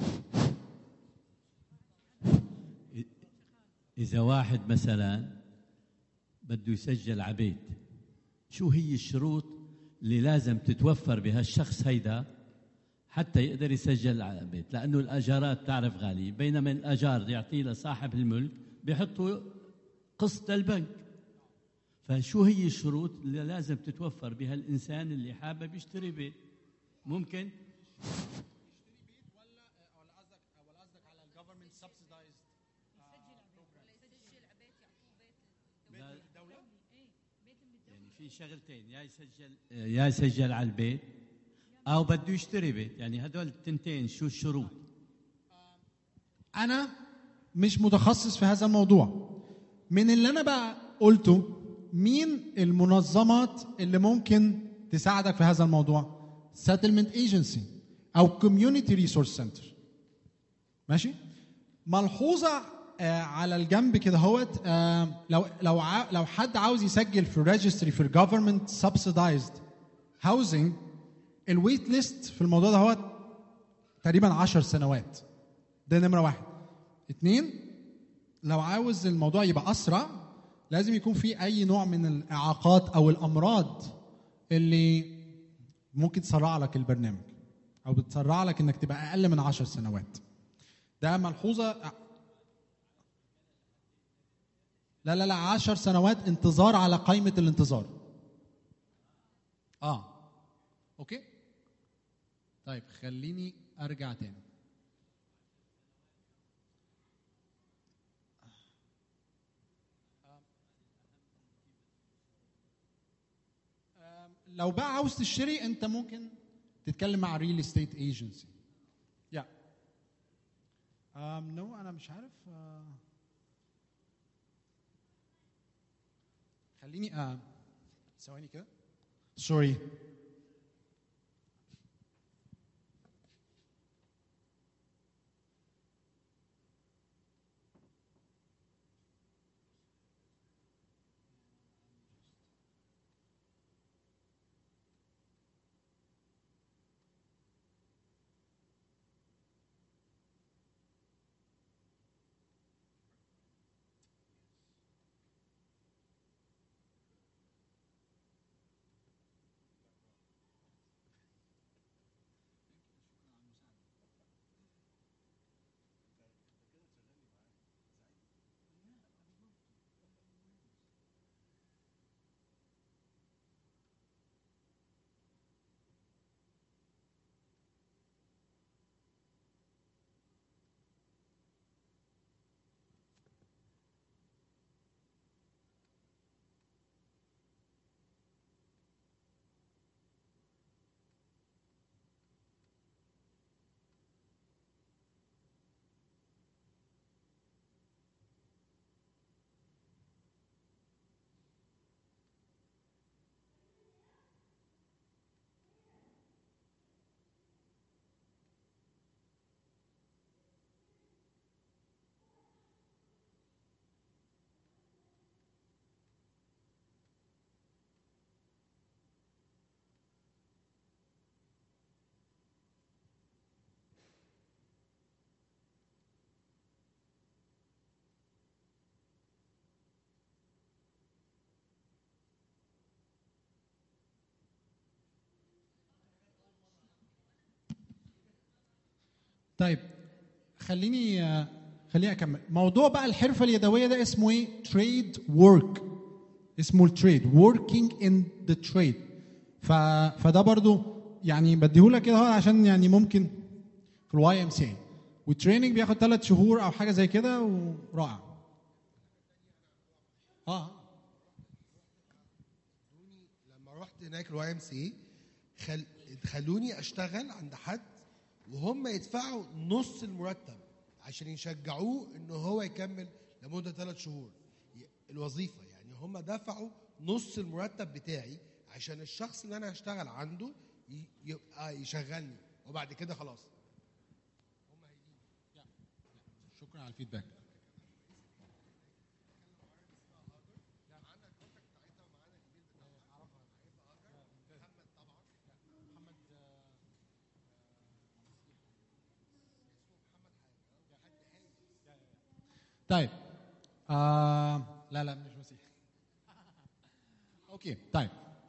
اذا واحد مثلا بده يسجل عبيد شو هي الشروط اللي لازم تتوفر بها الشخص هيدا حتى يقدر يسجل عبيد لانه الاجارات تعرف غاليه بينما الاجار يعطيه لصاحب الملك بيحطوا قسط للبنك فشو هي الشروط اللي لازم تتوفر بها الانسان اللي حابب يشتري بيت ممكن يعني في شغلتين يا يسجل يا يسجل على البيت او بده يشتري بيت يعني هدول التنتين شو الشروط انا مش متخصص في هذا الموضوع من اللي انا بقى قلته مين المنظمات اللي ممكن تساعدك في هذا الموضوع settlement agency او community resource center ماشي ملحوظه آه على الجنب كده هوت آه لو لو ع- لو حد عاوز يسجل في ريجستري في الجفرمنت سبسيدايزد هاوزنج الويت ليست في الموضوع ده هو تقريبا 10 سنوات ده نمره واحد اتنين لو عاوز الموضوع يبقى اسرع لازم يكون في اي نوع من الاعاقات او الامراض اللي ممكن تسرع لك البرنامج او بتسرع لك انك تبقى اقل من 10 سنوات ده ملحوظه لا لا لا 10 سنوات انتظار على قائمه الانتظار اه اوكي طيب خليني ارجع تاني أم، لو بقى عاوز تشتري انت ممكن تتكلم مع ريل استيت ايجنسي يا نو انا مش عارف آه، خليني آه، ثواني كده سوري طيب خليني آه، خليني اكمل موضوع بقى الحرفه اليدويه ده اسمه ايه تريد ورك اسمه التريد working ان ذا تريد ف... فده برضو يعني بديهولك كده اهو عشان يعني ممكن في الواي ام سي والتريننج بياخد ثلاث شهور او حاجه زي كده ورائع اه لما رحت هناك الواي ام سي خل... خلوني اشتغل عند حد وهم يدفعوا نص المرتب عشان يشجعوه ان هو يكمل لمده ثلاث شهور ي- الوظيفه يعني هم دفعوا نص المرتب بتاعي عشان الشخص اللي انا هشتغل عنده ي- يبقى يشغلني وبعد كده خلاص شكرا على الفيدباك طيب آه لا لا مش مسيح اوكي طيب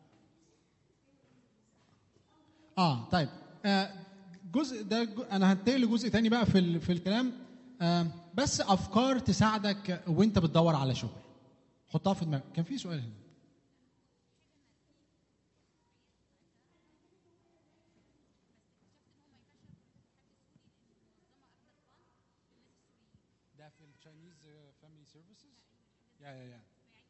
اه طيب آه جزء ده جو- انا هنتقل لجزء تاني بقى في ال- في الكلام آه بس افكار تساعدك وانت بتدور على شغل حطها في دماغك كان في سؤال هنا ده في التشاينيز فاميلي سيرفيسز يا يا يا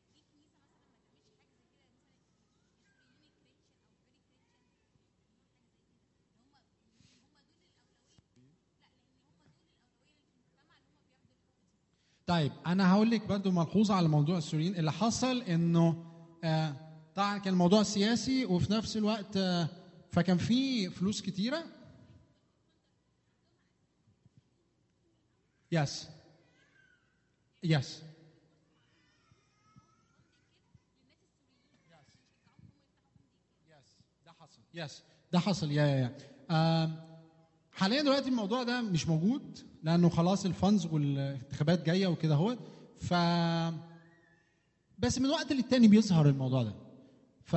طيب انا هقول لك برضو ملحوظه على موضوع السوريين اللي حصل انه آه طبعا كان الموضوع سياسي وفي نفس الوقت آه فكان في فلوس كتيره يس يس ده حصل يس ده حصل يا يا يا آم، حاليا دلوقتي الموضوع ده مش موجود لانه خلاص الفانز والانتخابات جايه وكده اهوت ف بس من وقت للتاني بيظهر الموضوع ده ف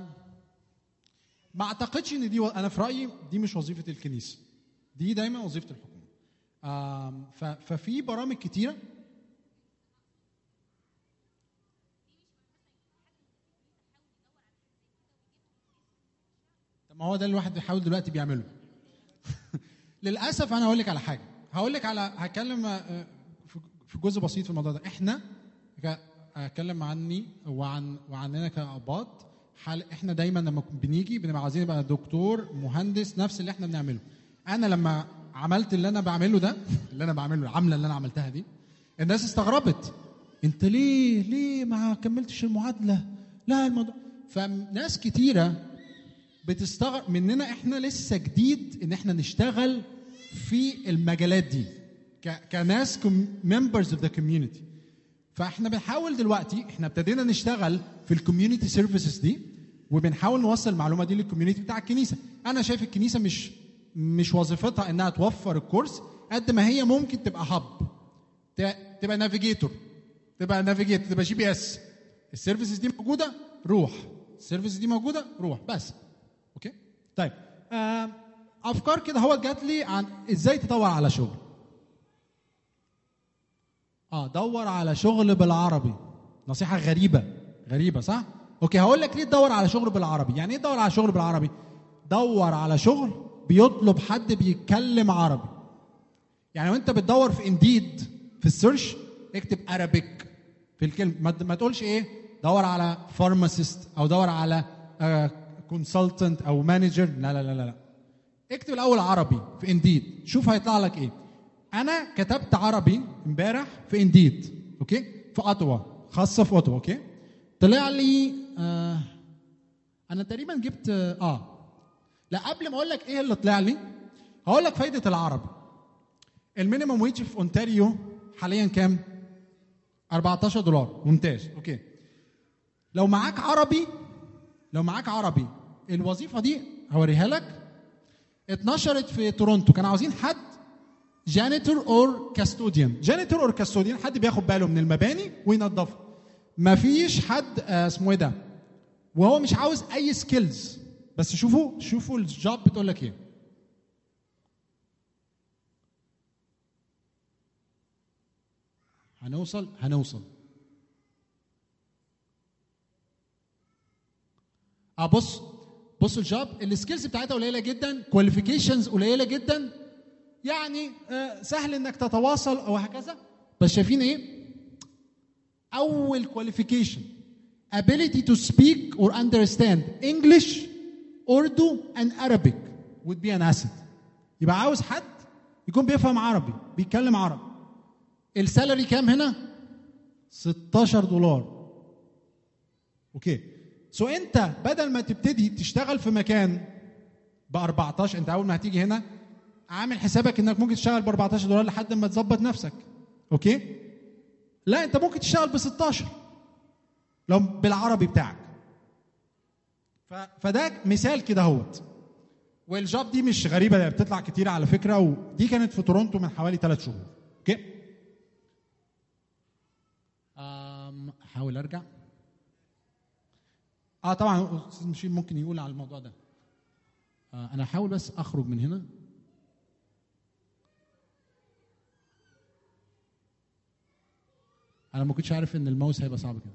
ما اعتقدش ان دي و... انا في رايي دي مش وظيفه الكنيسه دي دايما وظيفه الحكومه آم، ف... ففي برامج كتيره طب ما هو ده اللي الواحد بيحاول دلوقتي بيعمله للاسف انا هقول لك على حاجه هقول لك على هتكلم آه، في- في جزء بسيط في الموضوع ده احنا ك- هتكلم عني وعن وعننا كاباط حال احنا دايما لما بنيجي بنبقى عايزين نبقى دكتور مهندس نفس اللي احنا بنعمله انا لما عملت اللي انا بعمله ده اللي انا بعمله العمله اللي انا عملتها دي الناس استغربت انت ليه ليه ما كملتش المعادله لا الموضوع فناس كتيره بتستغرب مننا احنا لسه جديد ان احنا نشتغل في المجالات دي ك- كناس ممبرز اوف ذا كوميونتي فاحنا بنحاول دلوقتي احنا ابتدينا نشتغل في الكوميونتي سيرفيسز دي وبنحاول نوصل المعلومه دي للكوميونتي بتاع الكنيسه انا شايف الكنيسه مش مش وظيفتها انها توفر الكورس قد ما هي ممكن تبقى هاب تبقى نافيجيتور تبقى نافيجيتور تبقى جي بي اس السيرفيسز دي موجوده روح السيرفيسز دي موجوده روح بس اوكي طيب آه افكار كده هو جات لي عن ازاي تدور على شغل اه دور على شغل بالعربي نصيحه غريبه غريبه صح اوكي هقول لك ليه تدور على شغل بالعربي يعني ايه تدور على شغل بالعربي دور على شغل بيطلب حد بيتكلم عربي يعني وانت بتدور في انديد في السيرش اكتب ارابيك في الكلمه ما, ما تقولش ايه دور على فارماسيست او دور على كونسلتنت او مانجر لا لا لا لا لا اكتب الاول عربي في انديد شوف هيطلع لك ايه انا كتبت عربي امبارح في انديد اوكي في اوتوا خاصه في اوتوا اوكي طلع لي آه انا تقريبا جبت اه لا قبل ما اقول لك ايه اللي طلع لي هقول لك فايده العربي المينيمم ويج في اونتاريو حاليا كام 14 دولار ممتاز اوكي لو معاك عربي لو معاك عربي الوظيفه دي هوريها لك اتنشرت في تورونتو كانوا عاوزين حد جانيتور اور كاستوديان جانيتور اور كاستوديان حد بياخد باله من المباني وينظفها مفيش حد آه، اسمه ايه ده وهو مش عاوز اي سكيلز بس شوفوا شوفوا الجوب بتقول لك ايه هنوصل هنوصل اه بص بص الجوب السكيلز بتاعتها قليله جدا كواليفيكيشنز قليله جدا يعني آه سهل انك تتواصل او هكذا بس شايفين ايه اول كواليفيكيشن ability to speak or understand English Urdu and Arabic would be an asset يبقى عاوز حد يكون بيفهم عربي بيتكلم عربي السالري كام هنا 16 دولار اوكي سو انت بدل ما تبتدي تشتغل في مكان ب 14 انت اول ما هتيجي هنا عامل حسابك انك ممكن تشتغل ب 14 دولار لحد ما تظبط نفسك اوكي لا انت ممكن تشتغل ب 16 لو بالعربي بتاعك ف... فده مثال كده اهوت والجوب دي مش غريبه ده بتطلع كتير على فكره ودي كانت في تورونتو من حوالي ثلاث شهور اوكي أم... احاول ارجع اه طبعا استاذ مشيل ممكن يقول على الموضوع ده آه انا هحاول بس اخرج من هنا انا ما كنتش عارف ان الماوس هيبقى صعب كده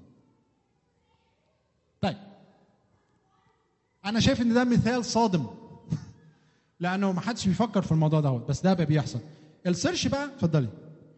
طيب انا شايف ان ده مثال صادم لانه ما حدش بيفكر في الموضوع ده بس ده بقى بيحصل السيرش بقى اتفضلي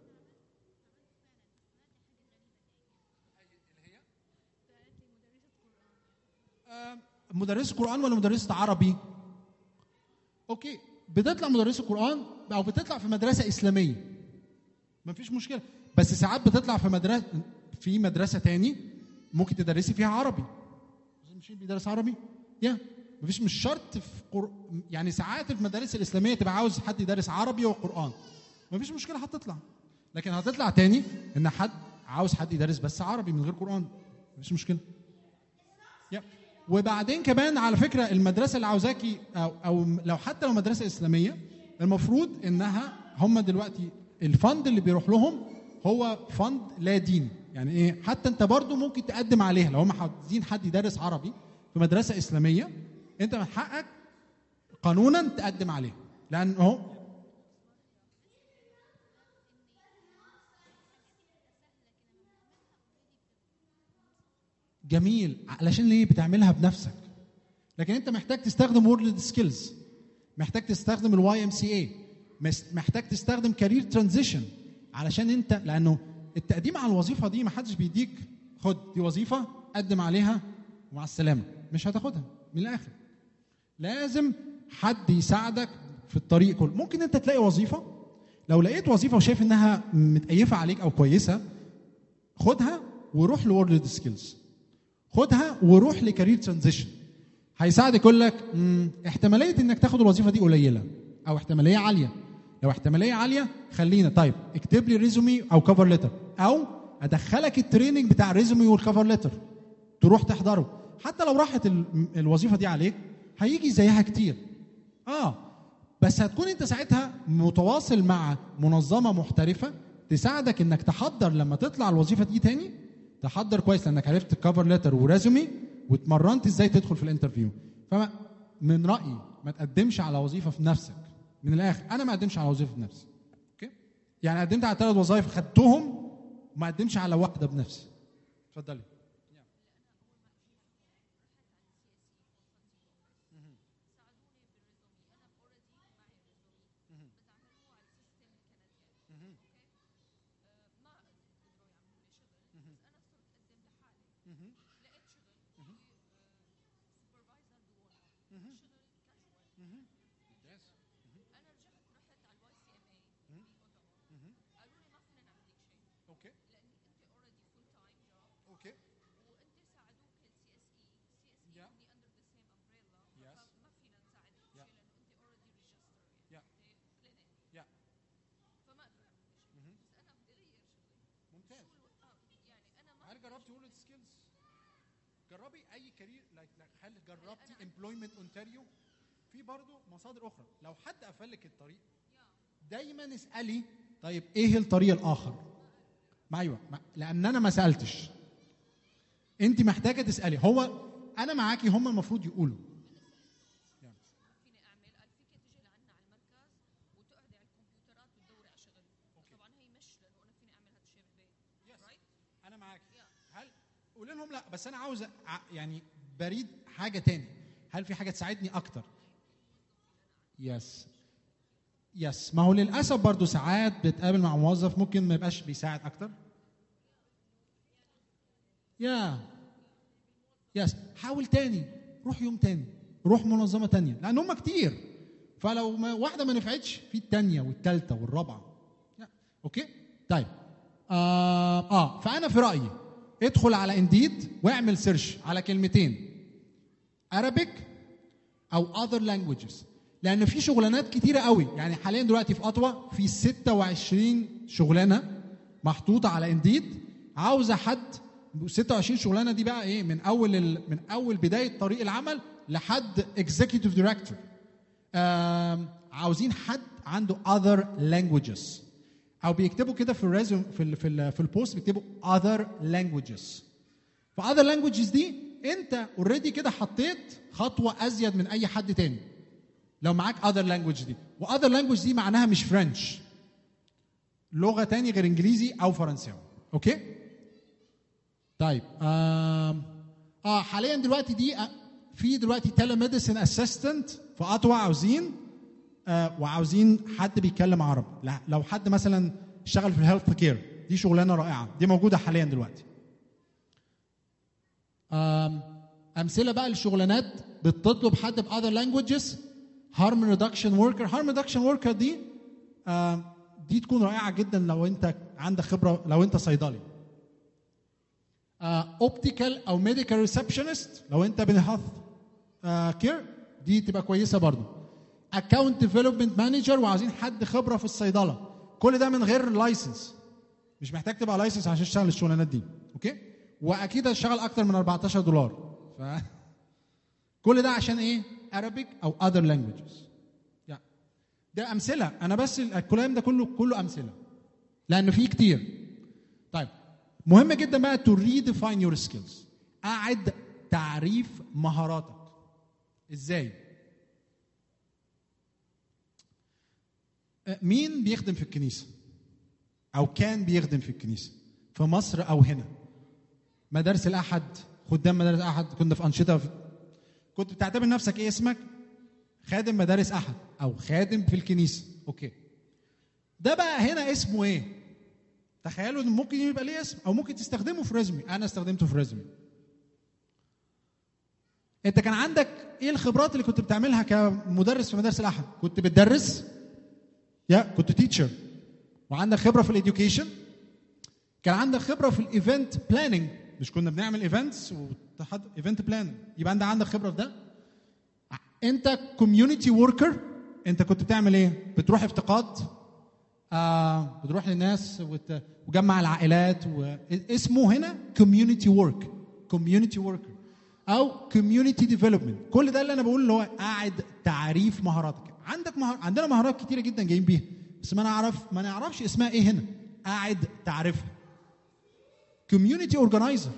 آه، مدرسة قرآن ولا مدرسة عربي؟ اوكي بتطلع مدرسة قرآن او بتطلع في مدرسة إسلامية مفيش مشكلة بس ساعات بتطلع في مدرسة في مدرسة تاني ممكن تدرسي فيها عربي مش بيدرس عربي؟ يا مفيش مش شرط في قر... يعني ساعات في المدارس الإسلامية تبقى عاوز حد يدرس عربي وقرآن مفيش مشكلة هتطلع لكن هتطلع تاني ان حد عاوز حد يدرس بس عربي من غير قرآن مفيش مشكلة يا وبعدين كمان على فكرة المدرسة اللي عاوزاكي أو, أو لو حتى لو مدرسة إسلامية المفروض إنها هم دلوقتي الفند اللي بيروح لهم هو فند لا ديني يعني ايه حتى انت برضو ممكن تقدم عليها لو هم عايزين حد يدرس عربي في مدرسه اسلاميه انت من حقك قانونا تقدم عليها لان هو جميل علشان ليه بتعملها بنفسك لكن انت محتاج تستخدم وورلد سكيلز محتاج تستخدم الواي ام سي اي محتاج تستخدم كارير ترانزيشن علشان انت لانه التقديم على الوظيفه دي ما حدش بيديك خد دي وظيفه قدم عليها ومع السلامه مش هتاخدها من الاخر لازم حد يساعدك في الطريق كله ممكن انت تلاقي وظيفه لو لقيت وظيفه وشايف انها متأيفه عليك او كويسه خدها وروح لورلد سكيلز خدها وروح لكارير ترانزيشن هيساعدك يقول لك "مم، احتماليه انك تاخد الوظيفه دي قليله او احتماليه عاليه لو احتماليه عاليه خلينا طيب اكتب لي ريزومي او كفر ليتر او ادخلك التريننج بتاع الريزومي والكفر ليتر تروح تحضره حتى لو راحت ال- الوظيفه دي عليك هيجي زيها كتير اه بس هتكون انت ساعتها متواصل مع منظمه محترفه تساعدك انك تحضر لما تطلع الوظيفه دي تاني تحضر كويس لانك عرفت كفر ليتر وريزومي واتمرنت ازاي تدخل في الانترفيو فما من رايي ما تقدمش على وظيفه في نفسك من الاخر انا ما اقدمش على وظيفه في نفسي اوكي يعني قدمت على ثلاث وظائف خدتهم وما قدمش على واحده بنفسي اتفضلي اوكي اوكي Yeah. Yes. Yeah. Yeah. Yeah. ممتاز هل جربتي وورلد سكيلز؟ جربي اي كارير هل جربتي امبلويمنت اونتاريو؟ في برضه مصادر اخرى لو حد قفل لك الطريق دايما اسالي طيب ايه الطريق الاخر؟ ما ايوه ما لان انا ما سالتش انت محتاجه تسالي هو انا معاكي هم المفروض يقولوا فيني اعمل قال فيك تجي لعنا على المركز وتقعدي على الكمبيوترات وتدوري على شغل طبعا هي مش لانه انا فيني اعمل هذا الشيء بالبيت رايت انا معاكي هل قول لهم لا بس انا عاوز ع- يعني بريد حاجه تاني هل في حاجه تساعدني اكتر يس يس ما هو للاسف برضو ساعات بتقابل مع موظف ممكن ما يبقاش بيساعد اكتر يا يس حاول تاني روح يوم تاني روح منظمه تانية لان هم كتير فلو ما واحده ما نفعتش في التانية والتالتة والرابعه لا. اوكي طيب آه, اه فانا في رايي ادخل على انديد واعمل سيرش على كلمتين Arabic او other languages لان في شغلانات كتيره قوي يعني حاليا دلوقتي في اطوى في 26 شغلانه محطوطه على انديد عاوزه حد 26 شغلانه دي بقى ايه من اول ال... من اول بدايه طريق العمل لحد اكزيكتيف دايركتور عاوزين حد عنده other languages او بيكتبوا كده في الريزوم في ال في ال في البوست بيكتبوا other languages ف other languages دي انت اوريدي كده حطيت خطوه ازيد من اي حد تاني لو معاك other language دي و other language دي معناها مش فرنش لغه تاني غير انجليزي او فرنساوي اوكي طيب آم. اه حاليا دلوقتي دي آه، في دلوقتي تيليميديسن اسيستنت في اطوى عاوزين آه وعاوزين حد بيتكلم عربي لا- لو حد مثلا اشتغل في الهيلث كير دي شغلانه رائعه دي موجوده حاليا دلوقتي آم، امثله بقى للشغلانات بتطلب حد باذر لانجوجز هارم ريدكشن وركر هارم ريدكشن وركر دي آم، دي تكون رائعه جدا لو انت عندك خبره لو انت صيدلي اوبتيكال او ميديكال ريسبشنست لو انت بالهيلث كير دي تبقى كويسه برضو اكونت ديفلوبمنت مانجر وعايزين حد خبره في الصيدله كل ده من غير لايسنس مش محتاج تبقى لايسنس عشان تشتغل الشغلانات دي اوكي واكيد هتشتغل اكتر من 14 دولار ف كل ده عشان ايه Arabic او other languages يعني ده امثله انا بس الكلام ده كله كله امثله لانه في كتير طيب مهم جدا بقى to redefine your skills اعد تعريف مهاراتك ازاي أه، مين بيخدم في الكنيسه او كان بيخدم في الكنيسه في مصر او هنا مدارس الاحد خدام مدارس الاحد كنا في انشطه في كنت بتعتبر نفسك ايه اسمك خادم مدارس احد او خادم في الكنيسه اوكي ده بقى هنا اسمه ايه تخيلوا ان ممكن يبقى ليه اسم او ممكن تستخدمه في ريزمي انا استخدمته في ريزمي انت كان عندك ايه الخبرات اللي كنت بتعملها كمدرس في مدارس الاحد كنت بتدرس يا كنت تيتشر وعندك خبره في الاديوكيشن كان عندك خبره في الايفنت بلاننج مش كنا بنعمل ايفنتس واتحاد ايفنت بلان يبقى انت عندك خبره في ده انت كوميونتي وركر انت كنت بتعمل ايه بتروح افتقاد آه بتروح للناس وت... وجمع العائلات و... اسمه هنا كوميونتي ورك كوميونتي وركر او كوميونتي ديفلوبمنت كل ده اللي انا بقول اللي هو قاعد تعريف مهاراتك عندك مهار... عندنا مهارات كتيره جدا جايين بيها بس ما نعرف ما نعرفش اسمها ايه هنا قاعد تعرفها كوميونتي اورجنايزر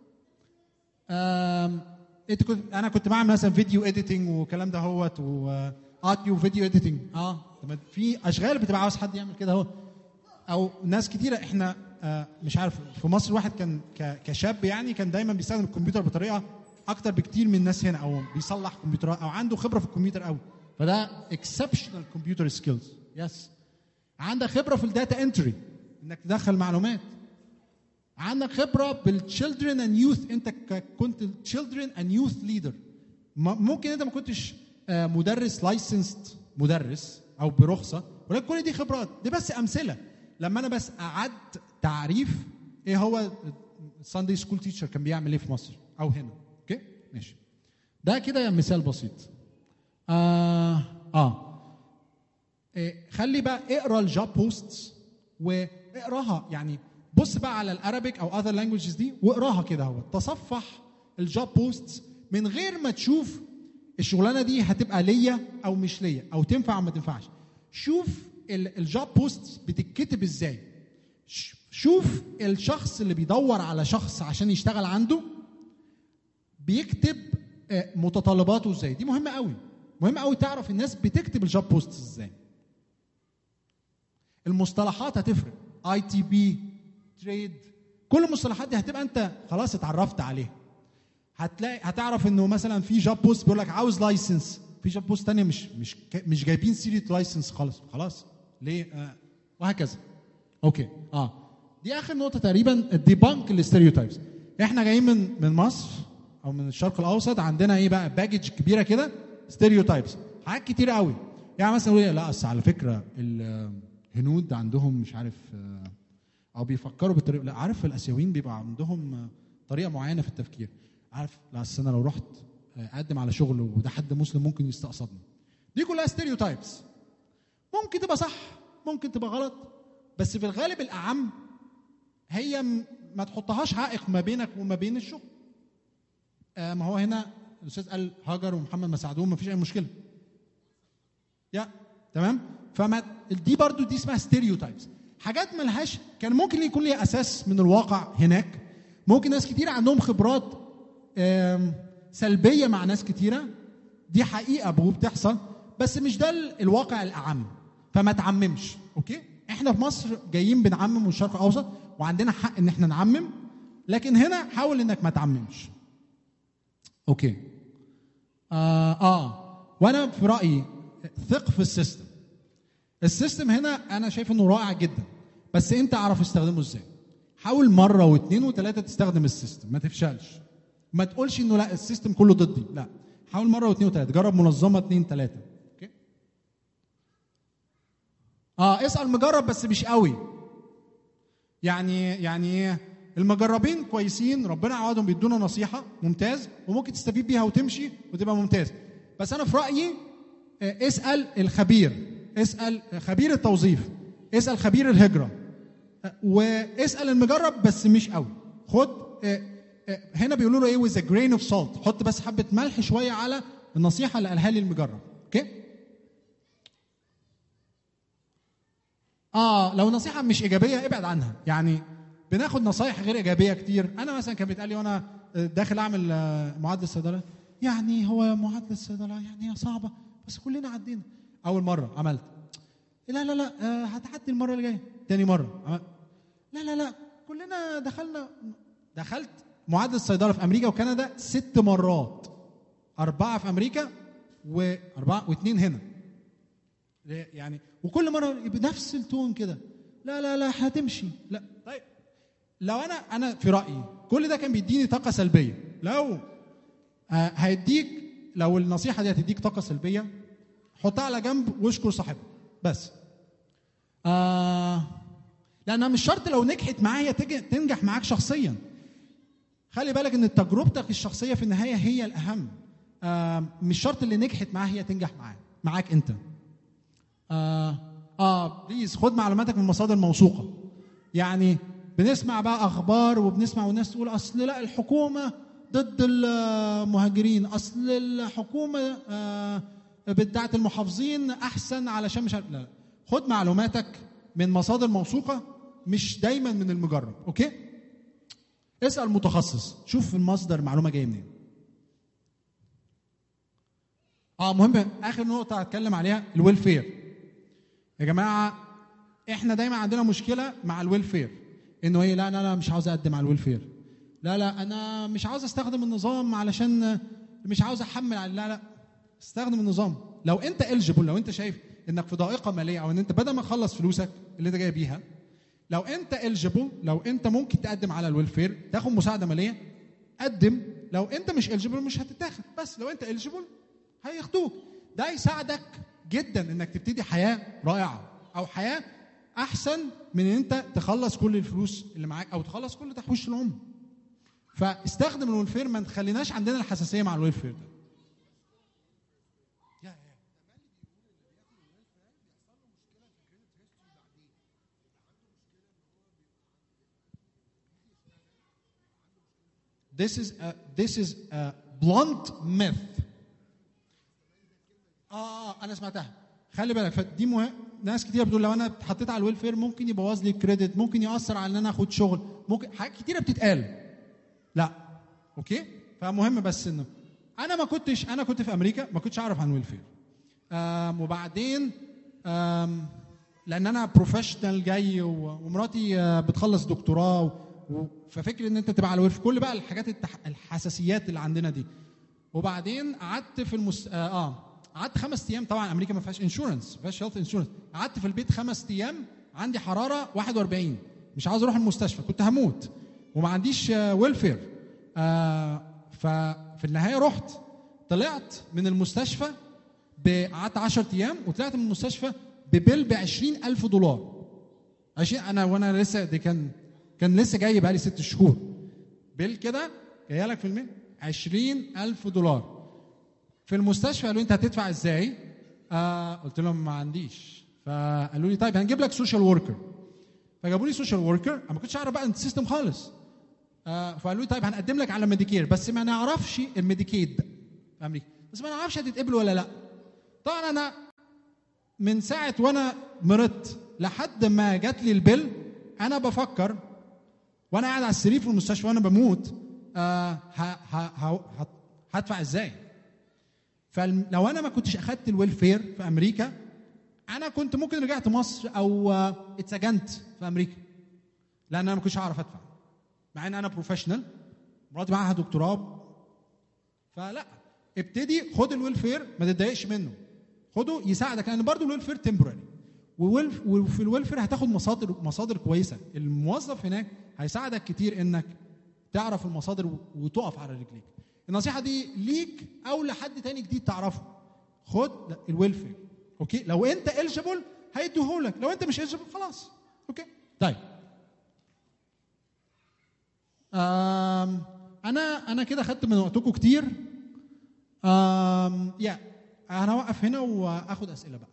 انت كنت انا كنت بعمل مثلا فيديو اديتنج والكلام ده هوت واوديو فيديو اديتنج اه طب في اشغال بتبقى عاوز حد يعمل كده اهو او ناس كتيره احنا آه مش عارف في مصر الواحد كان ك- كشاب يعني كان دايما بيستخدم الكمبيوتر بطريقه اكتر بكتير من الناس هنا او بيصلح كمبيوترات او عنده خبره في الكمبيوتر قوي فده اكسبشنال كمبيوتر سكيلز يس عندك خبره في الداتا انتري انك تدخل معلومات عندك خبره بالتشيلدرن اند يوث انت ك- كنت تشيلدرن اند يوث ليدر ممكن انت ما كنتش آه، مدرس لايسنسد مدرس او برخصه ولكن كل دي خبرات دي بس امثله لما انا بس قعدت تعريف ايه هو الساندي سكول تيتشر كان بيعمل ايه في مصر او هنا اوكي ماشي ده كده مثال بسيط اه اه إيه، خلي بقى اقرا الجوب بوستس واقراها يعني بص بقى على الارابيك او اذر لانجويجز دي واقراها كده اهو تصفح الجوب بوستس من غير ما تشوف الشغلانه دي هتبقى ليا او مش ليا او تنفع او ما تنفعش شوف الجوب بوست بتتكتب ازاي ش- شوف الشخص اللي بيدور على شخص عشان يشتغل عنده بيكتب آه، متطلباته ازاي دي مهمه قوي مهم قوي تعرف الناس بتكتب الجوب بوست ازاي المصطلحات هتفرق اي تي بي تريد كل المصطلحات دي هتبقى انت خلاص اتعرفت عليها هتلاقي هتعرف انه مثلا في جوب بوست بيقول لك عاوز لايسنس في جوب بوست تانية مش مش مش جايبين سيره لايسنس خالص خلاص ليه آه وهكذا اوكي اه دي اخر نقطه تقريبا الديبانك الاستيريوتايبس احنا جايين من من مصر او من الشرق الاوسط عندنا ايه بقى باجج كبيره كده ستيريوتايبس حاجات كتير قوي يعني مثلا يقول إيه، لا اصل على فكره الهنود عندهم مش عارف آه، او بيفكروا بالطريقه لا عارف الاسيويين بيبقى عندهم آه، طريقه معينه في التفكير عارف لا اصل انا لو رحت آه، اقدم على شغل وده حد مسلم ممكن يستقصدني دي كلها ستيريوتايبس ممكن تبقى صح ممكن تبقى غلط بس في الغالب الاعم هي م- ما تحطهاش عائق ما بينك وما بين الشغل آه ما هو هنا الاستاذ قال هاجر ومحمد ما ساعدوهم ما فيش اي مشكله يا تمام فما دي برضو دي اسمها ستيريوتايبس حاجات ملهاش كان ممكن يكون ليها اساس من الواقع هناك ممكن ناس كتير عندهم خبرات آم، سلبيه مع ناس كتيره دي حقيقه بو- بتحصل بس مش ده ال- الواقع الاعم فما تعممش اوكي احنا في مصر جايين بنعمم من الشرق الاوسط وعندنا حق ان احنا نعمم لكن هنا حاول انك ما تعممش اوكي آه, اه وانا في رايي ثق في السيستم السيستم هنا انا شايف انه رائع جدا بس انت اعرف استخدمه ازاي حاول مره واثنين وثلاثه تستخدم السيستم ما تفشلش ما تقولش انه لا السيستم كله ضدي لا حاول مره واثنين وثلاثه جرب منظمه اثنين ثلاثه اوكي اه اسال مجرب بس مش قوي يعني يعني المجربين كويسين ربنا يعوضهم بيدونا نصيحه ممتاز وممكن تستفيد بيها وتمشي وتبقى ممتاز بس انا في رايي آه، اسال الخبير اسال خبير التوظيف اسال خبير الهجره آه، واسال المجرب بس مش قوي خد آه، آه، هنا بيقولوا له ايه with a grain of salt حط بس حبه ملح شويه على النصيحه اللي قالها لي المجرب اوكي اه لو نصيحه مش ايجابيه ابعد عنها يعني بناخد نصايح غير ايجابيه كتير انا مثلا كان بيتقال لي وانا داخل اعمل آه، معادله الصيدله يعني هو معادله الصيدله يعني هي صعبه بس كلنا عدينا اول مره عملت لا لا لا آه، هتعدي المره اللي جايه تاني مره عملت لا لا لا كلنا دخلنا دخلت معادله الصيدله في امريكا وكندا ست مرات اربعه في امريكا واربعه واثنين هنا يعني وكل مره بنفس التون كده لا لا لا هتمشي لا طيب لو انا انا في رايي كل ده كان بيديني طاقه سلبيه لو آه، هيديك لو النصيحه دي هتديك طاقه سلبيه حطها على جنب واشكر صاحبها بس آه لانها مش شرط لو نجحت معايا تج- تنجح معاك شخصيا خلي بالك ان تجربتك الشخصيه في النهايه هي الاهم آه مش شرط اللي نجحت معاه هي تنجح معاه معاك انت اه اه بليز خد معلوماتك من مصادر موثوقه يعني بنسمع بقى اخبار وبنسمع والناس تقول اصل لا الحكومه ضد المهاجرين اصل الحكومه آه بتاعت المحافظين احسن علشان مش عارف لا لا خد معلوماتك من مصادر موثوقه مش دايما من المجرب اوكي اسال متخصص شوف المصدر المعلومه جايه منين اه مهم اخر نقطه هتكلم عليها الويلفير يا جماعه احنا دايما عندنا مشكله مع الويلفير انه ايه لا لا لا مش عاوز اقدم على الويلفير لا لا انا مش عاوز استخدم النظام علشان مش عاوز احمل على لا لا استخدم النظام لو انت اليجيبل لو انت شايف انك في ضائقه ماليه او ان انت بدل ما تخلص فلوسك اللي انت جاي بيها لو انت اليجيبل لو انت ممكن تقدم على الويلفير تاخد مساعده ماليه قدم لو انت مش اليجيبل مش هتتاخد بس لو انت اليجيبل هياخدوك ده يساعدك جدا انك تبتدي حياه رائعه او حياه احسن من ان انت تخلص كل الفلوس اللي معاك او تخلص كل تحويش العمر فاستخدم الويلفير ما تخليناش عندنا الحساسيه مع الويلفير ده This is a, this is a blunt myth. اه اه انا سمعتها خلي بالك فدي مهم ناس كتير بتقول لو انا اتحطيت على الويلفير ممكن يبوظ لي الكريدت ممكن ياثر على ان انا اخد شغل ممكن حاجات كتيره بتتقال لا اوكي فمهم بس انه انا ما كنتش انا كنت في امريكا ما كنتش اعرف عن ويلفير آم وبعدين آم لان انا بروفيشنال جاي و- ومراتي آه، بتخلص دكتوراه و- و- ففكر ان انت تبقى على ويلفير كل بقى الحاجات التح... الحساسيات اللي عندنا دي وبعدين قعدت في المس... اه, آه قعدت خمس ايام طبعا امريكا ما فيهاش انشورنس ما فيهاش هيلث انشورنس قعدت في البيت خمس ايام عندي حراره 41 مش عاوز اروح المستشفى كنت هموت وما عنديش آه ويلفير آه ففي النهايه رحت طلعت من المستشفى ب- قعدت 10 ايام وطلعت من المستشفى ببيل ب 20000 دولار 20 انا وانا لسه دي كان كان لسه جاي بقالي ست شهور بيل كده جايه لك في الميل 20000 دولار في المستشفى قالوا لي انت هتدفع ازاي؟ آه قلت لهم ما عنديش فقالوا لي طيب هنجيب لك سوشيال وركر فجابوا لي سوشيال وركر انا ما كنتش اعرف بقى السيستم خالص آه فقالوا لي طيب هنقدم لك على ميديكير بس ما نعرفش الميديكيد في امريكا بس ما نعرفش هتتقبل ولا لا طبعا انا من ساعه وانا مرضت لحد ما جات لي البيل انا بفكر وانا قاعد على السرير في المستشفى وانا بموت آه ه- ه- ه- هت- هدفع ازاي؟ فلو انا ما كنتش اخدت الويلفير في امريكا انا كنت ممكن رجعت مصر او آه، اتسجنت في امريكا لان انا ما كنتش هعرف ادفع مع ان انا بروفيشنال مراتي معاها دكتوراه فلا ابتدي خد الويلفير ما تتضايقش منه خده يساعدك لان برضه الويلفير تمبراري وفي الويلفير هتاخد مصادر مصادر كويسه الموظف هناك هيساعدك كتير انك تعرف المصادر وتقف على رجليك النصيحه دي ليك او لحد تاني جديد تعرفه خد الويلفير اوكي لو انت اليجيبل هيديهولك لو انت مش اليجيبل خلاص اوكي طيب آم انا انا كده خدت من وقتكم كتير آم يا انا هوقف هنا واخد اسئله بقى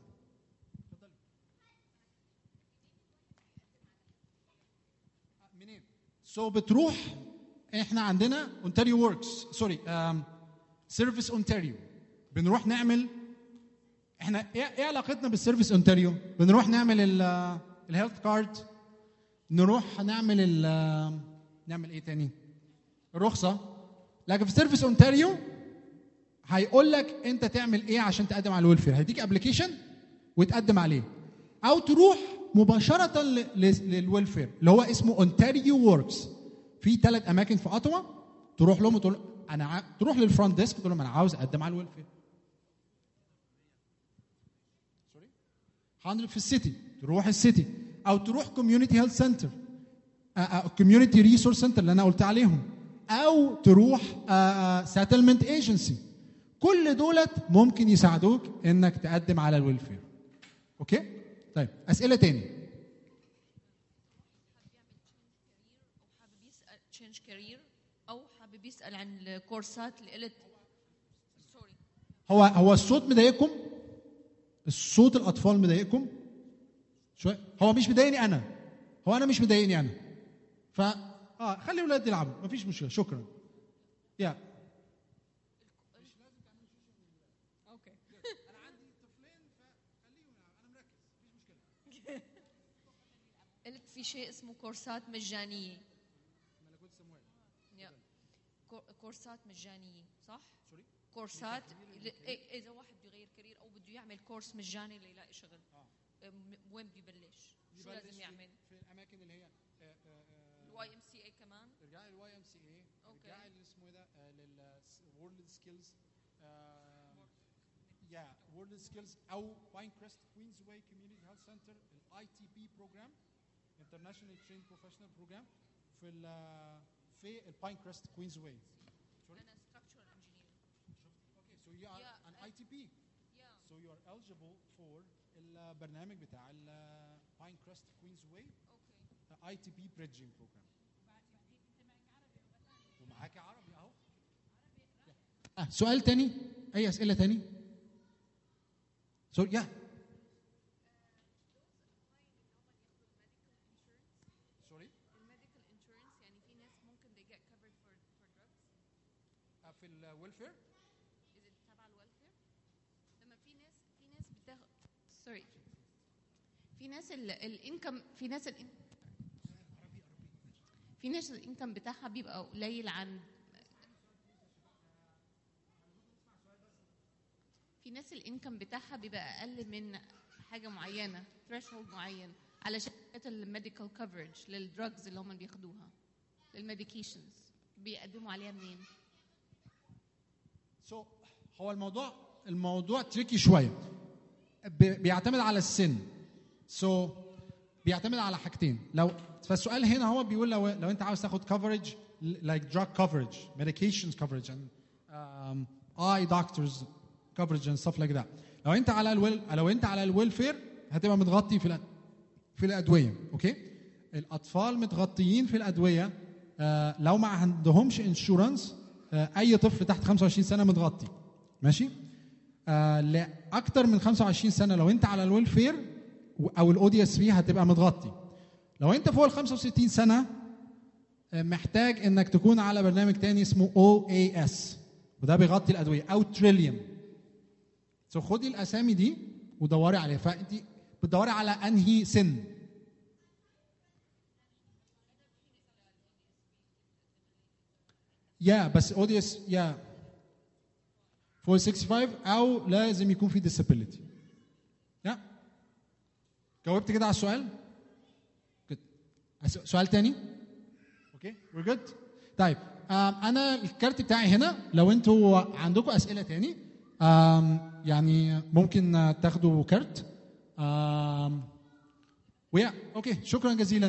منين سو بتروح احنا عندنا اونتاريو وركس سوري سيرفيس اونتاريو بنروح نعمل احنا ايه إيه علاقتنا بالسيرفيس اونتاريو بنروح نعمل الهيلث كارد نروح نعمل ال نعمل ايه تاني الرخصه لكن في سيرفيس اونتاريو هيقول لك انت تعمل ايه عشان تقدم على الويلفير هيديك ابلكيشن وتقدم عليه او تروح مباشره ل- ل- للويلفير اللي هو اسمه اونتاريو ووركس في ثلاث اماكن في اوتوا تروح لهم وتقول انا ع... تروح للفرونت ديسك تقول لهم انا عاوز اقدم على الويلفير 100 في السيتي تروح السيتي او تروح كوميونتي هيلث سنتر كوميونتي ريسورس سنتر اللي انا قلت عليهم او تروح سيتلمنت ايجنسي كل دولت ممكن يساعدوك انك تقدم على الويلفير اوكي طيب اسئله تاني حابب يسال تشينج كارير او حابب يسال عن الكورسات اللي قلت سوري هو هو الصوت مضايقكم الصوت الاطفال مضايقكم شويه هو مش مضايقني انا هو انا مش مضايقني انا ف اه خلي الاولاد يلعبوا مفيش مشكله شكرا يا اوكي قلت في شيء اسمه كورسات مجانيه يا. كور- كورسات مجانيه صح كورسات ل- إيه- اذا واحد بده يغير كارير او بده يعمل كورس مجاني ليلاقي شغل م- وين ببلش شو لازم يعمل في الاماكن اللي هي الواي ام سي اي كمان ارجعي للواي ام سي اي أوكي. ارجعي اللي اسمه ده للورلد سكيلز يا وورلد سكيلز او باين كريست كوينز واي كوميونتي هيلث سنتر الاي تي بي بروجرام انترناشونال ترين بروفيشنال بروجرام في ال في الباين كريست كوينز واي انا ستراكشرال انجينير Okay, so you are Yeah, an uh, ITP. يا So you are eligible for البرنامج بتاع ال Pine Crest Queensway اوكي ITP Bridging Program. ومعاكي عربي اهو. آه سؤال تاني؟ أي أسئلة تاني؟ سوري يا سوري الميديكال انشورنس يعني في ناس ممكن they get covered for for drugs في الويلفير is it تبع الويلفير لما في ناس في ناس بتاخد سوري في ناس الانكم في ناس ال في ناس الانكم بتاعها بيبقى قليل عن في ناس الانكم بتاعها بيبقى اقل من حاجه معينه ثريشولد معين علشان الميديكال كفرج للدراجز اللي هم بياخدوها للميديكيشنز بيقدموا عليها منين؟ سو so, هو الموضوع الموضوع تريكي شويه ب- بيعتمد على السن سو so, بيعتمد على حاجتين لو فالسؤال هنا هو بيقول لو لو انت عاوز تاخد coverage like drug coverage medications coverage and um, eye doctors coverage and stuff like that لو انت على الويل لو انت على الويلفير هتبقى متغطي في الأ- في الادويه اوكي الاطفال متغطيين في الادويه آه لو ما عندهمش انشورنس آه اي طفل تحت 25 سنه متغطي ماشي آه لاكثر من 25 سنه لو انت على الويلفير و- او الاو دي اس بي هتبقى متغطي لو انت فوق ال 65 سنه آه، محتاج انك تكون على برنامج تاني اسمه او اي اس وده بيغطي الادويه او تريليوم سو خدي الاسامي دي ودوري عليها فانت بتدوري على انهي سن يا بس او دي اس يا فوق 65 او لازم يكون في disability يا جاوبت كده على السؤال Good. أس- سؤال تاني اوكي وير جود طيب آم، انا الكارت بتاعي هنا لو انتوا عندكم اسئله تاني آم، يعني ممكن آه، تاخدوا كارت آم، ويا اوكي شكرا جزيلا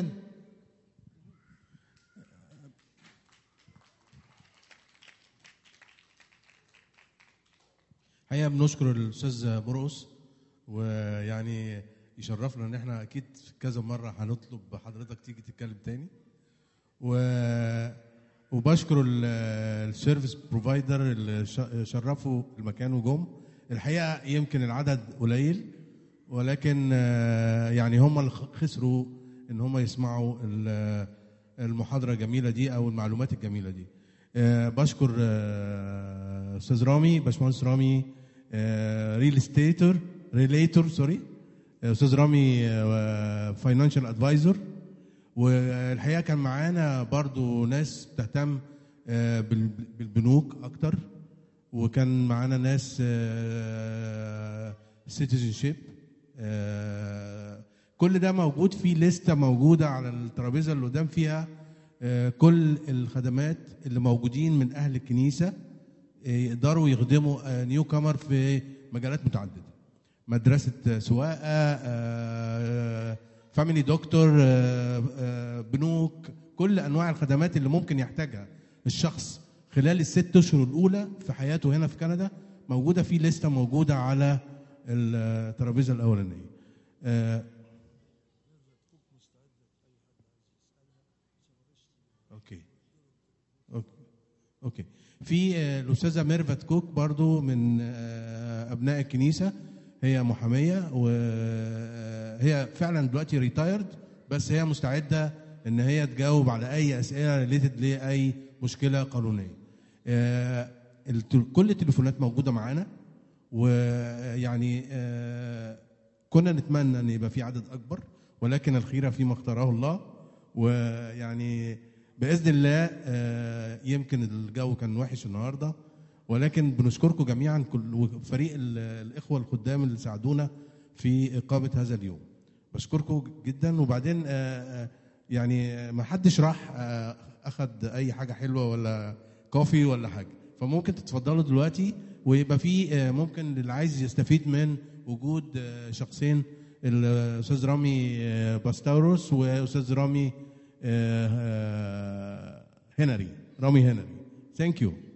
الحقيقه بنشكر الاستاذ مرقص ويعني يشرفنا ان احنا اكيد كذا مره هنطلب حضرتك تيجي تتكلم تاني و وبشكر ال- السيرفيس بروفايدر اللي ش- شرفوا المكان وجم الحقيقه يمكن العدد قليل ولكن آه، يعني هم اللي خ- خسروا ان هم يسمعوا ال- المحاضره الجميله دي او المعلومات الجميله دي آه، بشكر آه، استاذ رامي باشمهندس رامي ريل استيتور ريليتور سوري استاذ رامي فاينانشال ادفايزر والحقيقه كان معانا برضو ناس بتهتم آه، بال- بالبنوك اكتر وكان معانا ناس سيتيزن شيب كل ده موجود في لستة موجودة على الترابيزة اللي قدام فيها آه، كل الخدمات اللي موجودين من اهل الكنيسه آه، يقدروا يخدموا نيو كامر في مجالات متعدده مدرسه آه، سواقه فاميلي دكتور بنوك كل انواع الخدمات اللي ممكن يحتاجها الشخص خلال الست اشهر الاولى في حياته هنا في كندا موجوده في لسته موجوده على الترابيزه الاولانيه آه، اوكي اوكي اوكي في آه، الاستاذه ميرفت كوك برضو من آه، ابناء الكنيسه هي محاميه وهي فعلا دلوقتي ريتايرد بس هي مستعده ان هي تجاوب على اي اسئله ريليتد لاي مشكله قانونيه آه، الت- كل التليفونات موجوده معانا ويعني آه، كنا نتمنى ان يبقى في عدد اكبر ولكن الخيره فيما اختاره الله ويعني باذن الله آه، يمكن الجو كان وحش النهارده ولكن بنشكركم جميعا كل وفريق ال- الاخوه الخدام اللي ساعدونا في اقامه هذا اليوم بشكركم جدا وبعدين آه، آه، يعني ما حدش راح آه، اخد اي حاجه حلوه ولا كوفي ولا حاجه فممكن تتفضلوا دلوقتي ويبقى في آه، ممكن اللي عايز يستفيد من وجود آه، شخصين الاستاذ رامي آه، باستاوروس واستاذ رامي آه، آه، هنري رامي هنري ثانك يو